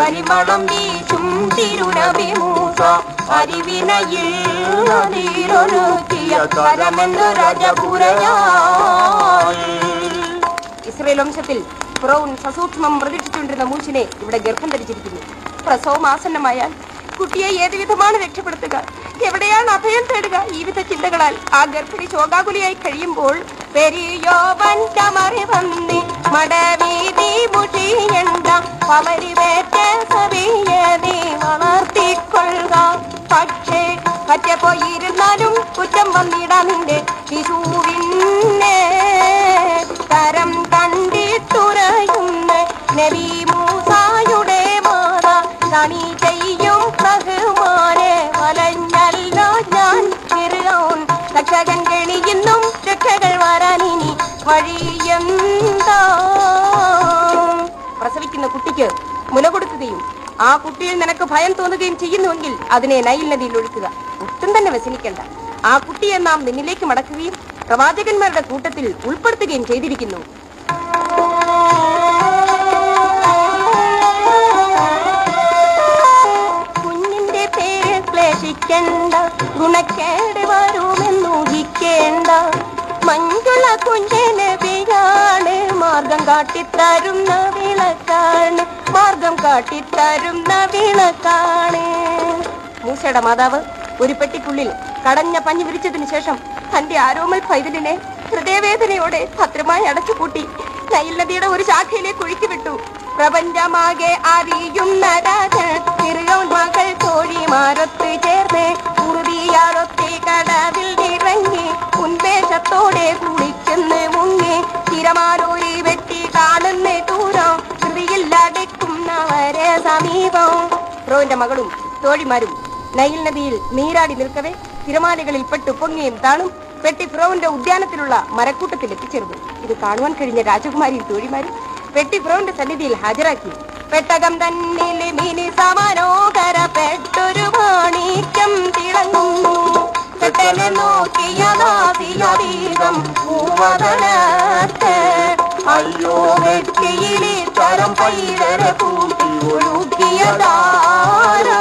പരിമളം വീശും തിരുനബിമൂസ അരിവിനയിൽ നീരൊരുക്കിയ കരമെന്ന് രാജപുരയാൽ ഇസ്രയേൽ വംശത്തിൽ ഫിറോൻ സസൂക്ഷ്മം പ്രതീക്ഷിച്ചുകൊണ്ടിരുന്ന മൂശിനെ ഇവിടെ ഗർഭം ധരിച്ചിരിക്കുന്നു പ്രസവം ആസന്നമായാൽ കുട്ടിയെ ഏത് വിധമാണ് രക്ഷപ്പെടുത്തുക എവിടെയാണ് അഭയം തേടുക ഈ വിധ ചിന്തകളാൽ ആ ഗർഭിണി ശോകാകുലിയായി കഴിയുമ്പോൾ പെരിയോവൻ ചമറി വന്നി മടവീതി മുഷിയണ്ട പവരിവേറ്റ സവിയതി വളർത്തിക്കൊള്ളുക പക്ഷേ പറ്റ പോയിരുന്നാലും കുറ്റം വന്നിടാ നിന്റെ ശിശുവിനെ തരം കണ്ടിട്ടുറയുന്ന നബി മൂസായുടെ മാത കണി ചെയ്യും ബഹുമാനെ വലഞ്ഞല്ലോ ഞാൻ ഫിർഔൻ രക്ഷകൻ കെണിയുന്നും രക്ഷകൾ വരാനിനി വഴിയെന്താ പ്രസവിക്കുന്ന കുട്ടിക്ക് മുല കൊടുക്കുകയും ആ കുട്ടിയിൽ നിനക്ക് ഭയം തോന്നുകയും ചെയ്യുന്നുവെങ്കിൽ അതിനെ നൈൽ നദിയിൽ ഒഴുക്കുക ഒട്ടും തന്നെ വ്യസനിക്കണ്ട ആ കുട്ടിയെ നാം നിന്നിലേക്ക് മടക്കുകയും പ്രവാചകന്മാരുടെ കൂട്ടത്തിൽ ഉൾപ്പെടുത്തുകയും ചെയ്തിരിക്കുന്നു കുഞ്ഞിന്റെ പേര് ക്ലേശിക്കേണ്ട ഗുണക്കേട് വരുമെന്നൂഹിക്കേണ്ട മഞ്ജുള കുഞ്ഞിന് പിയാണ് മാർഗം കാട്ടിത്തരുന്ന വിളക്കാണ് മാർഗം കാട്ടിത്തരുന്ന വിളക്കാണ് മൂസയുടെ മാതാവ് ഒരു പെട്ടിക്കുള്ളിൽ കടഞ്ഞ പഞ്ഞു വിരിച്ചതിന് ശേഷം തന്റെ ആരോമൽ പൈതലിനെ ഹൃദയവേദനയോടെ ഭദ്രമായി അടച്ചുപൂട്ടി നൈൽ നദിയുടെ ഒരു ശാഖയിലേക്ക് ഒഴുക്കി വിട്ടു പ്രപഞ്ചമാകെ അറിയുന്ന രാജൻ ഫിർഔൻ മകൾ തോഴിമാരൊത്ത് ചേർന്ന് ഉറുതിയാളൊത്തെ കടവിൽ ഇറങ്ങി ഉന്മേഷത്തോടെ കുളിച്ചെന്ന് മുങ്ങി തിരമാലൂരി വെട്ടി കാണുന്ന ദൂരം ഹൃതിയിൽ അടയ്ക്കുന്നവരെ സമീപം ഫിറോന്റെ മകളും തോഴിമാരും നൈൽ നദിയിൽ നീരാടി നിൽക്കവേ തിരമാലകളിൽ പെട്ടു പൊങ്ങിയും താണും പെട്ടി ഫിറോവിന്റെ ഉദ്യാനത്തിലുള്ള മരക്കൂട്ടത്തിൽ എത്തിച്ചേർന്നു ഇത് കാണുവാൻ കഴിഞ്ഞ രാജകുമാരിയും തോഴിമാരും പെട്ടി ഫിറോവിന്റെ സന്നിധിയിൽ ഹാജരാക്കി പെട്ടകം തന്നിൽ മിനി സമാനോകര പെട്ടൊരു മാണിക്യം തിളങ്ങുന്നു പെട്ടനെ നോക്കിയ ദാസിയതീകം പൂവതലത്ത് അയ്യോ വെട്ടിയിലെ തരം പൈതരെ കൂട്ടി ഒഴുകിയതാരോ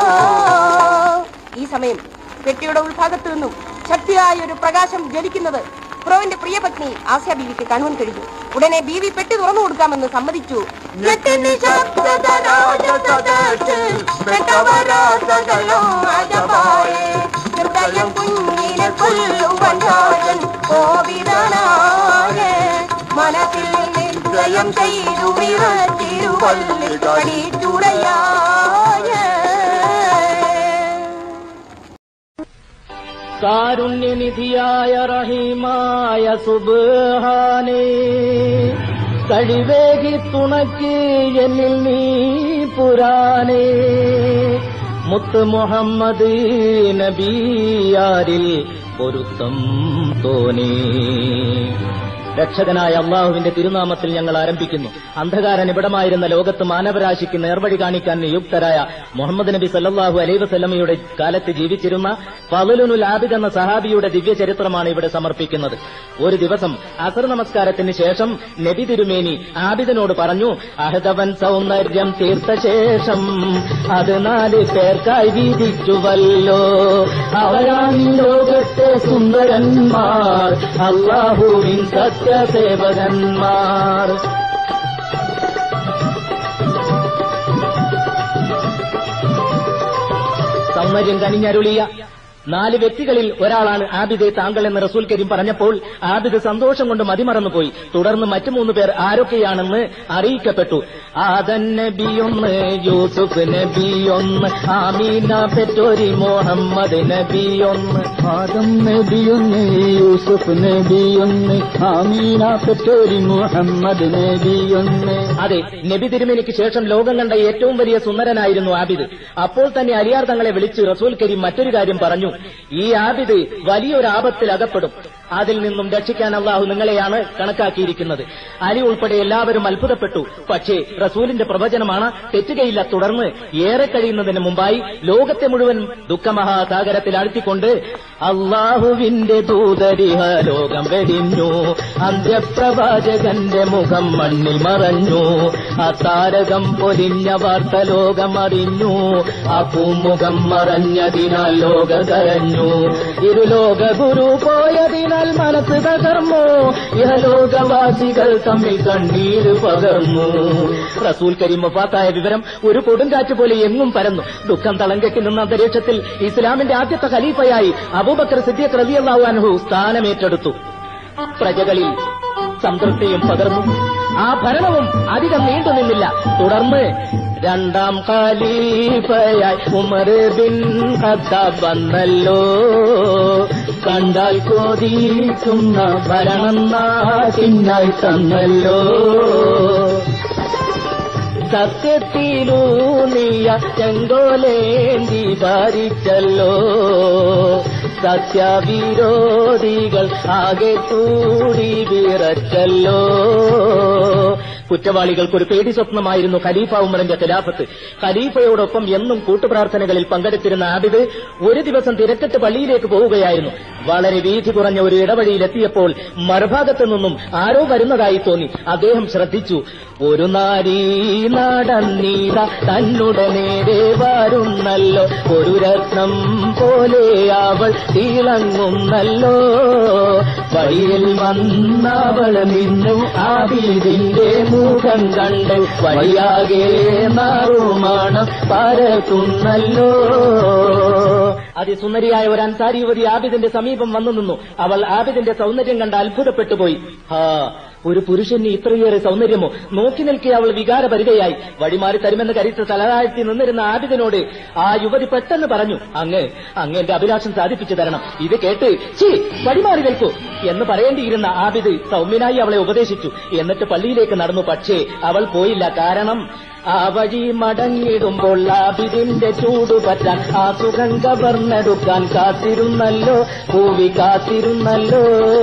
ഈ സമയം പെട്ടിയുടെ ഉൾഭാഗത്തു നിന്നും ശക്തിയായ ഒരു പ്രകാശം ജ്വലിക്കുന്നത് ഫിറോവിന്റെ പ്രിയപത്നി ആസ്യ ബീവിക്ക് കാണുവാൻ കഴിഞ്ഞു ഉടനെ ബീവി പെട്ടി തുറന്നു കൊടുക്കാമെന്ന് സമ്മതിച്ചു ഞെട്ടിന് ശബ്ദത രാജസദസ്സിൽ പെട്ടവരാസകലോ അജപായേ. ഹൃദയം കുഞ്ഞിനെ കൊല്ലുവൻ രാജൻ കോവിതനായ മനസ്സിൽ നിശ്ചയം ചെയ്തു വിറച്ചിരുവല്ലി കടിച്ചുടയായ കാരുണ്യനിധിയായ റഹീമായ സുബ്ഹാനേ കഴിവേകി തുണയ്ക്ക് എന്നിൽ നീ പുരാനേ മുത്ത് മുഹമ്മദ് നബിയാരിൽ പൊരുത്തം തോന്നി രക്ഷകനായ അള്ളാഹുവിന്റെ തിരുനാമത്തിൽ ഞങ്ങൾ ആരംഭിക്കുന്നു അന്ധകാര നിബിഡമായിരുന്ന ലോകത്ത് മാനവരാശിക്ക് നേർവഴി കാണിക്കാൻ നിയുക്തരായ മുഹമ്മദ് നബി സല്ലല്ലാഹു അലൈഹി വസല്ലമയുടെ കാലത്ത് ജീവിച്ചിരുന്ന ഫലുലുൽ ആബിദ് എന്ന സഹാബിയുടെ ദിവ്യ ചരിത്രമാണ് ഇവിടെ സമർപ്പിക്കുന്നത് ഒരു ദിവസം അസർ നമസ്കാരത്തിന് ശേഷം നബി തിരുമേനി ആബിദിനോട് പറഞ്ഞു അഹദവൻ സൗന്ദര്യം തീർത്ത ശേഷം അത് നാല് പേർക്കായി വീതിച്ചുവല്ലോ അവരാണ് ലോകത്തെ സുന്ദരന്മാർ അള്ളാഹുവിൻ സത്യസേവകന്മാർ സൗന്ദര്യം കനിഞ്ഞരുളിയ നാല് വ്യക്തികളിൽ ഒരാളാണ് ആബിദെ താങ്കൾ എന്ന് റസൂൽ കരീം പറഞ്ഞപ്പോൾ ആബിദ് സന്തോഷം കൊണ്ട് മതിമറന്നുപോയി തുടർന്ന് മറ്റു മൂന്ന് പേർ ആരൊക്കെയാണെന്ന് അറിയിക്കപ്പെട്ടു ആദൻ നബിയൊന്ന് യൂസുഫ് നബിയൊന്ന് ആമീന പെറ്റോരി മുഹമ്മദ് നബിയൊന്ന് ആദം നബിയൊന്ന് യൂസുഫ് നബിയൊന്ന് ആമീന പെറ്റോരി മുഹമ്മദ് നബിയൊന്ന് അതെ നബി തിരുമേനിക്ക് ശേഷം ലോകം കണ്ട ഏറ്റവും വലിയ സുന്ദരനായിരുന്നു ആബിദ് അപ്പോൾ തന്നെ അലിയാർ തങ്ങളെ വിളിച്ച് റസൂൽ കരീം മറ്റൊരു കാര്യം പറഞ്ഞു ഈ ആബിദ് വലിയൊരു ആപത്തിൽ അകപ്പെടും അതിൽ നിന്നും രക്ഷിക്കാൻ അള്ളാഹു നിങ്ങളെയാണ് കണക്കാക്കിയിരിക്കുന്നത് അലി ഉൾപ്പെടെ എല്ലാവരും അത്ഭുതപ്പെട്ടു പക്ഷേ റസൂലിന്റെ പ്രവചനമാണ് തെറ്റുകയില്ല തുടർന്ന് ഏറെ കഴിയുന്നതിന് മുമ്പായി ലോകത്തെ മുഴുവൻ ദുഃഖമഹാസാഗരത്തിൽ അഴ്ത്തിക്കൊണ്ട് അള്ളാഹുവിന്റെ ദൂതരിഹ ലോകം വെടിഞ്ഞു അന്ത്യപ്രവാചകന്റെ മുഖം മണ്ണിൽ മറഞ്ഞു ആ താരകം പൊരിഞ്ഞ വാർത്ത ലോകം അറിഞ്ഞു ആ പൂമുഖം മറഞ്ഞതിനാൽ ലോക കരഞ്ഞു ഇരുലോക ഗുരു പോയതിനാൽ മനസ്സ് തകർന്നു ഇഹലോകവാസികൾ തമ്മിൽ കണ്ണീര് പകർന്നു റസൂൽ കരീം വഫാത്തായ വിവരം ഒരു കൊടുങ്കാറ്റ് പോലെ എങ്ങും പരന്നു ദുഃഖം തളം കെട്ടി നിന്ന അന്തരീക്ഷത്തിൽ ഇസ്ലാമിന്റെ ആദ്യത്തെ ഖലീഫയായി അബൂബക്കർ സിദ്ദീഖ് റളിയല്ലാഹു അൻഹു സ്ഥാനമേറ്റെടുത്തു പ്രജകളിൽ സംതൃപ്തിയും പകർന്നു ആ ഭരണവും അധികം നീണ്ടു നിന്നില്ല തുടർന്ന് രണ്ടാം ഖലീഫയായി ഉമർ ബിൻ ഖത്താബ് വന്നല്ലോ കണ്ടാൽ കോതിക്കുന്ന ഭരണം നാട്ടിനായി തന്നല്ലോ സത്യത്തിലൂന്നിയ ചെങ്കോലേന്തി ഭരിച്ചല്ലോ സത്യവിരോധികൾ ആകെ കൂടി വിറച്ചല്ലോ കുറ്റവാളികൾക്ക് ഒരു പേടി സ്വപ്നമായിരുന്നു ഖലീഫ ഉമറിന്റെ ഖിലാഫത്ത് ഖലീഫയോടൊപ്പം എന്നും കൂട്ടുപ്രാർത്ഥനകളിൽ പങ്കെടുത്തിരുന്ന ആബിദ് ഒരു ദിവസം തിരക്കിട്ട് പള്ളിയിലേക്ക് പോവുകയായിരുന്നു വളരെ വീതി കുറഞ്ഞ ഒരു ഇടവഴിയിലെത്തിയപ്പോൾ മറുഭാഗത്തു നിന്നും ആരോ വരുന്നതായി തോന്നി അദ്ദേഹം ശ്രദ്ധിച്ചു ഒരു നാരീ നടന്നീത തന്നുടെ നേരെ വരുന്നല്ലോ ഒരു രത്നം പോലെ അവൾ തിളങ്ങുന്നല്ലോ വഴിയിൽ വന്നവൾ നിന്നു ആബിദിന്റെ മുഖം കണ്ട് വഴിയാകെ നാറുമാണ് പരത്തുന്നല്ലോ അതിസുന്ദരിയായ ഒരു അൻസാരി യുവതി ആബിദിന്റെ സമീപം വന്നു നിന്നു അവൾ ആബിദിന്റെ സൗന്ദര്യം കണ്ട് അത്ഭുതപ്പെട്ടുപോയി ഹാ ഒരു പുരുഷന് ഇത്രയേറെ സൗന്ദര്യമോ നോക്കി നിൽക്കെ അവൾ വികാരപരിതയായി വഴിമാറി തരുമെന്ന് കരുത്ത് തലതാഴ്ത്തി നിന്നിരുന്ന ആബിദിനോട് ആ യുവതി പെട്ടെന്ന് പറഞ്ഞു അങ്ങ് അങ്ങ് എന്റെ അഭിലാഷം സാധിപ്പിച്ചു തരണം ഇത് കേട്ട് ചീ വഴിമാറി നിൽക്കൂ എന്ന് പറയേണ്ടിയിരുന്ന ആബിദ് സൗമ്യനായി അവളെ ഉപദേശിച്ചു എന്നിട്ട് പള്ളിയിലേക്ക് നടന്നു പക്ഷേ അവൾ പോയില്ല കാരണം ആ വഴി മടങ്ങിടുമ്പോൾ ആബിദിന്റെ ചൂട് പറ്റാൻ ആ സുഖം കവർന്നെടുക്കാൻ കാത്തിരുന്നല്ലോ ഭൂവി കാത്തിരുന്നല്ലോ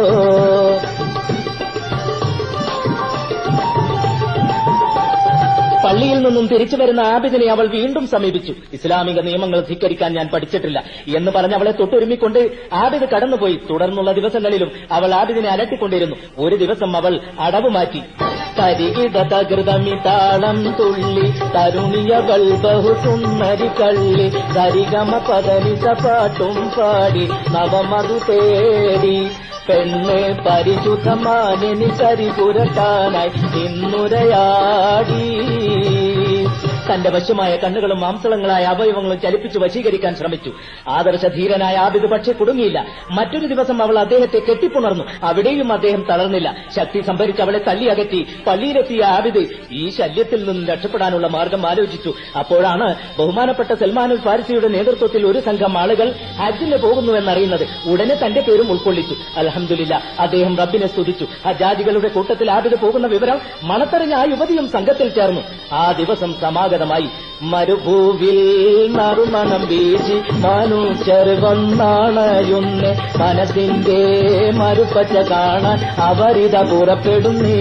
പള്ളിയിൽ നിന്നും തിരിച്ചു വരുന്ന ആബിദിനെ അവൾ വീണ്ടും സമീപിച്ചു ഇസ്ലാമിക നിയമങ്ങൾ ധിക്കരിക്കാൻ ഞാൻ പഠിച്ചിട്ടില്ല എന്ന് പറഞ്ഞ് അവളെ തൊട്ടുരുമിക്കൊണ്ട് ആബിദ് കടന്നുപോയി തുടർന്നുള്ള ദിവസങ്ങളിലും അവൾ ആബിദിനെ അലട്ടിക്കൊണ്ടിരുന്നു ഒരു ദിവസം അവൾ അടവ് മാറ്റി കരികിട തകൃതമിതാളം തുള്ളി തരുണിയവൾ ബഹുസുന്ദരി കള്ളി സരിഗമ പദനിസ പാട്ടും പാടി നവമതു തേടി പെണ്ണ് പരിശുദ്ധമാനി കരിപുരട്ടാനായി ഇന്നുരയാടി തന്റെ വശ്യമായ കണ്ണുകളും മാംസളങ്ങളായ അവയവങ്ങളും ചലിപ്പിച്ച് വശീകരിക്കാൻ ശ്രമിച്ചു ആദർശധീരനായ ആബിദ് പക്ഷെ കുടുങ്ങിയില്ല മറ്റൊരു ദിവസം അവൾ അദ്ദേഹത്തെ കെട്ടിപ്പുണർന്നു അവിടെയും അദ്ദേഹം തളർന്നില്ല ശക്തി സംഭരിച്ച് അവളെ തള്ളി അകറ്റി പള്ളിയിലെത്തിയ ആബിദ് ഈ ശല്യത്തിൽ നിന്നും രക്ഷപ്പെടാനുള്ള മാർഗം ആലോചിച്ചു അപ്പോഴാണ് ബഹുമാനപ്പെട്ട സൽമാനുൽ ഫാരിസിയുടെ നേതൃത്വത്തിൽ ഒരു സംഘം ആളുകൾ ഹജ്ജിന് പോകുന്നുവെന്നറിയുന്നത് ഉടനെ തന്റെ പേരും ഉൾക്കൊള്ളിച്ചു അലഹമില്ല അദ്ദേഹം റബ്ബിനെ സ്തുതിച്ചു ഹജ്ജാജികളുടെ കൂട്ടത്തിൽ ആബിദ് പോകുന്ന വിവരം മണത്തറിഞ്ഞ ആ യുവതിയും സംഘത്തിൽ ചേർന്നു ആ ദിവസം സമാഗതമായി മരുഭൂവിൽ നറുമണം വീശി മനുഷ്യർ വന്നാണയുന്ന് മനസ്സിന്റെ മറുപച്ച കാണാൻ അവരിത പുറപ്പെടുന്നേ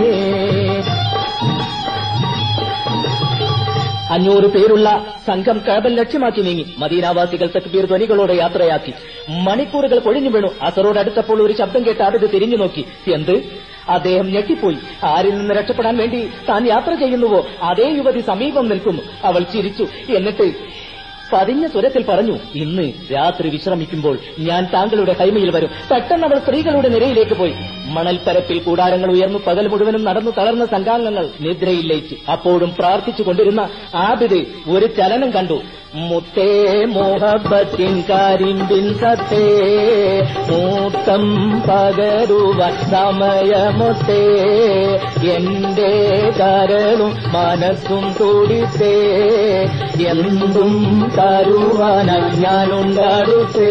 അഞ്ഞൂറ് പേരുള്ള സംഘം കഴബൽ ലക്ഷ്യമാക്കി നീങ്ങി മദീനാവാസികൾ തക്ബീർ ധ്വനികളോടെ യാത്രയാക്കി മണിക്കൂറുകൾ കൊഴിഞ്ഞു വീണു അസറോടടുത്തപ്പോൾ ഒരു ശബ്ദം കേട്ട് ആബിദ് തിരിഞ്ഞു നോക്കി എന്ത് അദ്ദേഹം ഞെട്ടിപ്പോയി ആരിൽ നിന്ന് രക്ഷപ്പെടാൻ വേണ്ടി താൻ യാത്ര ചെയ്യുന്നുവോ അതേ യുവതി സമീപം നിൽക്കുന്നു അവൾ ചിരിച്ചു എന്നിട്ട് പതിഞ്ഞ സ്വരത്തിൽ പറഞ്ഞു ഇന്ന് രാത്രി വിശ്രമിക്കുമ്പോൾ ഞാൻ താങ്കളുടെ കൈമയിൽ വരും പെട്ടെന്ന് അവൾ സ്ത്രീകളുടെ നിരയിലേക്ക് പോയി മണൽപ്പരപ്പിൽ കൂടാരങ്ങൾ ഉയർന്നു പകൽ മുഴുവനും നടന്നു തളർന്ന സംഘാംഗങ്ങൾ നിദ്രയിൽ ലയിച്ചു അപ്പോഴും പ്രാർത്ഥിച്ചു കൊണ്ടിരുന്ന ആബിദ് ഒരു ചലനം കണ്ടു മുത്തേ മോഹബത്തിൻ കരിമ്പിൻ സത്തേ മൂത്തം പകരുവാൻ സമയമൊത്തേ എന്റെ കരളും മനസ്സും തുടിത്തേ എന്തും തരുവാനായി ഞാനുണ്ടടുത്തേ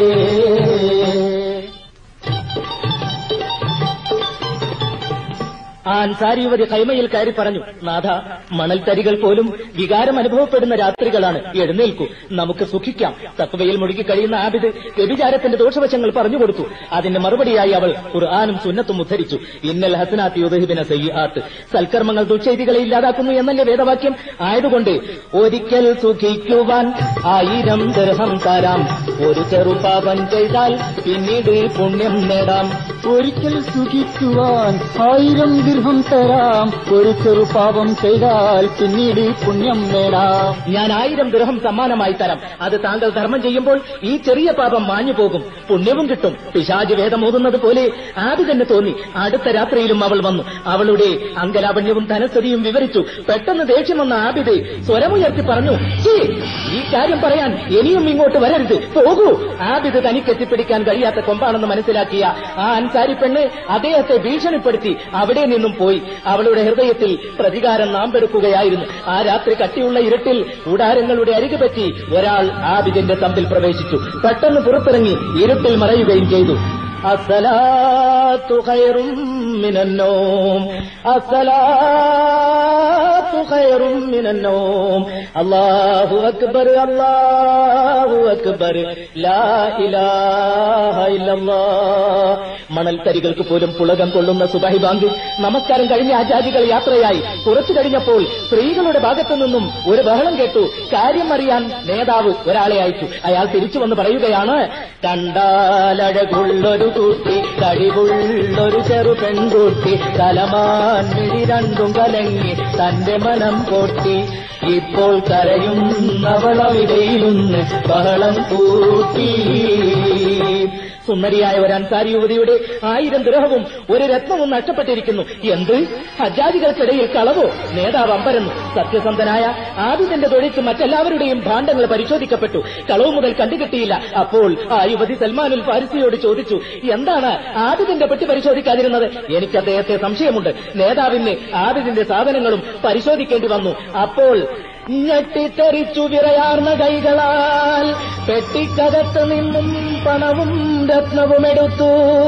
ആ അൻസാരി യുവതി കൈമയിൽ കയറി പറഞ്ഞു നാഥ മണൽത്തരികൾ പോലും വികാരം അനുഭവപ്പെടുന്ന രാത്രികളാണ് എഴുന്നേൽക്കൂ നമുക്ക് സുഖിക്കാം തത്വയിൽ മുഴുകി കഴിയുന്ന ആബിദ് വ്യഭിചാരത്തിന്റെ ദോഷവശങ്ങൾ പറഞ്ഞു കൊടുത്തു അതിന്റെ മറുപടിയായി അവൾ ഖുർആാനും സുന്നത്തും ഉദ്ധരിച്ചു ഇന്നൽ ഹസനാത്ത് യുദഹിബിന സയ്യാത്ത് സൽക്കർമ്മങ്ങൾ ദുശ്ചെയ്തികളെ ഇല്ലാതാക്കുന്നു എന്നല്ലേ വേദവാക്യം ആയതുകൊണ്ട് ഒരിക്കൽ സുഖിക്കുവാൻ ആയിരം ദർഹം തരാം ഒരു ചെറുപാപം ചെയ്താൽ പിന്നീട് പുണ്യം നേടാം ഒരിക്കൽ സുഖിക്കുവാൻ ആയിരം ദീർഘം തരാം ഒരു ചെറുപാപം ചെയ്താൽ പിന്നീട് പുണ്യം നേടാം ഞാൻ ആയിരം ദൃഹം സമ്മാനമായി തരാം അത് താങ്കൾ ധർമ്മം ചെയ്യുമ്പോൾ ഈ ചെറിയ പാപം മാഞ്ഞു പോകും പുണ്യവും കിട്ടും പിശാജ് വേദമോതുന്നത് പോലെ ആദ്യ തോന്നി അടുത്ത രാത്രിയിലും അവൾ വന്നു അവളുടെ അങ്കലാപണ്യവും ധനസ്ഥിതിയും വിവരിച്ചു പെട്ടെന്ന് ദേഷ്യം വന്ന ആബിദ് സ്വരമുയർത്തി പറഞ്ഞു "ഛീ, ഈ കാര്യം പറയാൻ ഇനിയും ഇങ്ങോട്ട് വരരുത് പോകൂ ആബിദ് തനിക്ക് എത്തിപ്പിടിക്കാൻ കഴിയാത്ത കൊമ്പാണെന്ന് മനസ്സിലാക്കിയ ആ അൻസാരി പെണ്ണ് അദ്ദേഹത്തെ ഭീഷണിപ്പെടുത്തി അവിടെ നിന്നും പോയി അവളുടെ ഹൃദയത്തിൽ പ്രതികാരം നാമ്പെടുക്കുകയായിരുന്നു ആ രാത്രി കട്ടിയുള്ള ഇരുട്ടിൽ കൂടാരങ്ങളുടെ അരികെ പറ്റി ഒരാൾ ആബിദിന്റെ തമ്പിൽ പ്രവേശിച്ചു പെട്ടെന്ന് പുറത്തിറങ്ങി ഇരുട്ടിൽ മറയുകയും ചെയ്തു അസലാത്തു ഖൈറും മിനന്നോം അസലാത്തു ഖൈറും മിനന്നോം അല്ലാഹു അക്ബർ അല്ലാഹു അക്ബർ ലാ ഇലാഹ ഇല്ലല്ലാഹ് മണൽത്തരികൾക്ക് പോലും പുളകം കൊള്ളുന്ന സുബഹി ബാങ്ക് നമസ്കാരം കഴിഞ്ഞ ആചാരികൾ യാത്രയായി കുറച്ചു കഴിഞ്ഞപ്പോൾ സ്ത്രീകളുടെ ഭാഗത്തു നിന്നും ഒരു ബഹളം കേട്ടു കാര്യം അറിയാൻ നേതാവ് ഒരാളെ അയച്ചു അയാൾ തിരിച്ചു വന്ന് പറയുകയാണ് കണ്ടാലഴകുള്ളൊരു കുട്ടി കഴിവുള്ളൊരു ചെറു പെൺകുട്ടി കലമാൻ മിഴി രണ്ടും കലങ്ങി തന്റെ മനം പൊട്ടി ഇപ്പോൾ കരയുന്നവളവിടെയിരുന്ന് ബഹളം കൂട്ടി സുന്ദരിയായ ഒരു അൻസാരി യുവതിയുടെ ആയിരം ഗ്രഹവും ഒരു രത്നവും നഷ്ടപ്പെട്ടിരിക്കുന്നു എന്ത് ഹജ്ജാജികൾക്കിടയിൽ കളവോ നേതാവ് അമ്പരന്നു സത്യസന്ധനായ ആദിത്യന്റെ തൊഴിച്ച് മറ്റെല്ലാവരുടെയും ഭാണ്ഡങ്ങൾ പരിശോധിക്കപ്പെട്ടു കളവ് മുതൽ കണ്ടുകിട്ടിയില്ല അപ്പോൾ ആ യുവതി സൽമാനുൽ ഫാരിസിയോട് ചോദിച്ചു എന്താണ് ആദിത്യന്റെ പെട്ടി പരിശോധിക്കാതിരുന്നത് എനിക്ക് അദ്ദേഹത്തെ സംശയമുണ്ട് നേതാവിന് ആദിത്യന്റെ സാധനങ്ങളും പരിശോധിക്കേണ്ടി വന്നു അപ്പോൾ ഞെട്ടിത്തെറിച്ചു വിറയാർന്ന കൈകളാൽ പെട്ടിക്കകത്ത് നിന്നും പണവും രത്നവും എടുത്തു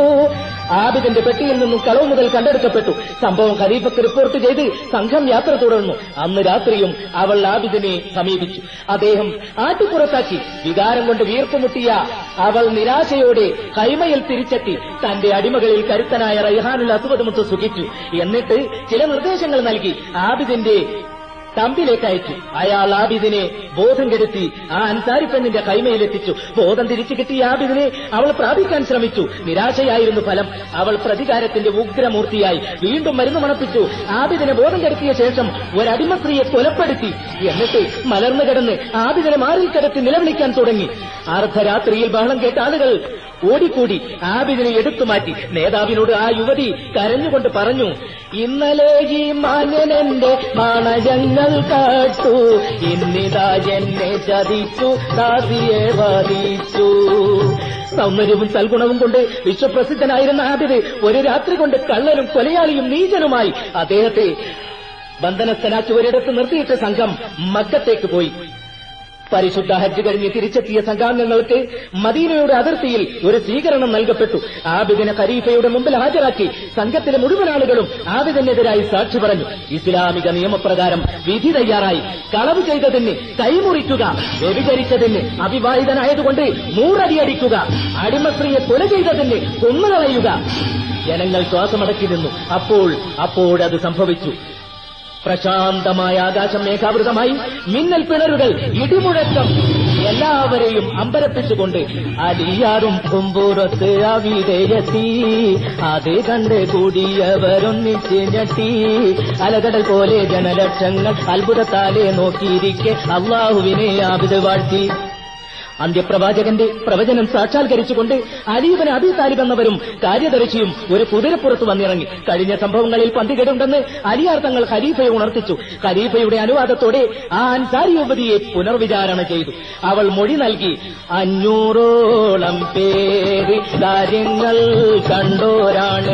ആബിദിന്റെ പെട്ടിയിൽ നിന്നും കളവ് മുതൽ കണ്ടെടുക്കപ്പെട്ടു സംഭവം ഖലീഫക്ക് റിപ്പോർട്ട് ചെയ്ത് സംഘം യാത്ര തുടർന്നു അന്ന് രാത്രിയും അവൾ ആബിദിനെ സമീപിച്ചു അദ്ദേഹം ആട്ടിപ്പുറത്താക്കി വികാരം കൊണ്ട് വീർപ്പുമുട്ടിയ അവൾ നിരാശയോടെ കൈമയിൽ തിരിച്ചെത്തി തന്റെ അടിമകളിൽ കരുത്തനായ റൈഹാനുൽ അസുവദമുത്ത് സുഖിച്ചു എന്നിട്ട് ചില നിർദ്ദേശങ്ങൾ നൽകി ആബിദിന്റെ തമ്പിലേക്ക് അയച്ചു അയാൾ ആബിദിനെ ബോധം കെടുത്തി ആ അൻസാരി പെണ്ണിന്റെ കൈമയിലെത്തിച്ചു ബോധം തിരിച്ചു കിട്ടിയ ആബിദിനെ അവൾ പ്രാപിക്കാൻ ശ്രമിച്ചു നിരാശയായിരുന്നു ഫലം അവൾ പ്രതികാരത്തിന്റെ ഉഗ്രമൂർത്തിയായി വീണ്ടും മരുന്ന് മണപ്പിച്ചു ആബിദിനെ ബോധം കെടുത്തിയ ശേഷം ഒരടിമ സ്ത്രീയെ കൊലപ്പെടുത്തി എന്നിട്ട് മലർന്നു കിടന്ന് ആബിദിനെ മാറിൽ കിടത്തി നിലവിളിക്കാൻ തുടങ്ങി അർദ്ധരാത്രിയിൽ ബഹളം കേട്ട ആളുകൾ ഓടിക്കൂടി ആബിദിനെ എടുത്തുമാറ്റി നേതാവിനോട് ആ യുവതി കരഞ്ഞുകൊണ്ട് പറഞ്ഞു ഇന്നലെ ഈ മാന്യനെന്റെ മാണജങ്ങൾ കാട്ടു ഇന്നിതാ എന്നെ ചതിച്ചു ദാസിയെ വധിച്ചു സൗന്ദര്യവും സൽഗുണവും കൊണ്ട് വിശ്വപ്രസിദ്ധനായിരുന്ന ആബിദ് ഒരു രാത്രി കൊണ്ട് കള്ളനും കൊലയാളിയും നീചനുമായി അദ്ദേഹത്തെ ബന്ധനസ്ഥനാക്കി ഒരിടത്ത് നിർത്തിയിട്ട സംഘം മക്കത്തേക്ക് പോയി പരിശുദ്ധ ഹജ്ജ് കഴിഞ്ഞ് തിരിച്ചെത്തിയ സംഘാംഗങ്ങൾക്ക് മദീനയുടെ അതിർത്തിയിൽ ഒരു സ്വീകരണം നൽകപ്പെട്ടു ആബിദിനെ ഖരീഫയുടെ മുമ്പിൽ ഹാജരാക്കി സംഘത്തിലെ മുഴുവൻ ആളുകളും ആബിദിനെതിരായി സാക്ഷി പറഞ്ഞു ഇസ്ലാമിക നിയമപ്രകാരം വിധി തയ്യാറായി കളവ് ചെയ്തതിന് കൈമുറിക്കുക വ്യഭിചരിച്ചതിന് അവിവാഹിതനായതുകൊണ്ട് നൂറടി അടിക്കുക അടിമസ്ത്രീയെ കൊല ചെയ്തതിന് കൊന്നുകളയുക ജനങ്ങൾ ശ്വാസമടക്കി നിന്നു അപ്പോൾ അപ്പോഴത് സംഭവിച്ചു പ്രശാന്തമായ ആകാശം മേഘാവൃതമായി മിന്നൽ പിണറുകൾ ഇടിമുഴക്കം എല്ലാവരെയും അമ്പരപ്പിച്ചുകൊണ്ട് അലിയാറും കുമ്പൂറത്ത് അവിടെയെത്തി അത് കണ്ട് കൂടിയവരൊന്നിച്ച് ഞെട്ടി അലകടൽ പോലെ ജനലക്ഷങ്ങൾ അത്ഭുതത്താലെ നോക്കിയിരിക്കെ അള്ളാഹുവിനെ ആവിത് വാഴ്ത്തി അന്ത്യപ്രവാചകന്റെ പ്രവചനം സാക്ഷാത്കരിച്ചുകൊണ്ട് അലീബൻ അബി താലിബ് എന്നവരും കാര്യദർശിയും ഒരു കുതിരപ്പുറത്ത് വന്നിറങ്ങി കഴിഞ്ഞ സംഭവങ്ങളിൽ പന്തികേടുണ്ടെന്ന് അലിയാർ തങ്ങൾ ഖലീഫയെ ഉണർത്തിച്ചു ഖലീഫയുടെ അനുവാദത്തോടെ ആ അൻസാരി യുവതിയെ പുനർവിചാരണ ചെയ്തു അവൾ മൊഴി നൽകി അഞ്ഞൂറോളം പേര് കാര്യങ്ങൾ കണ്ടോരാണ്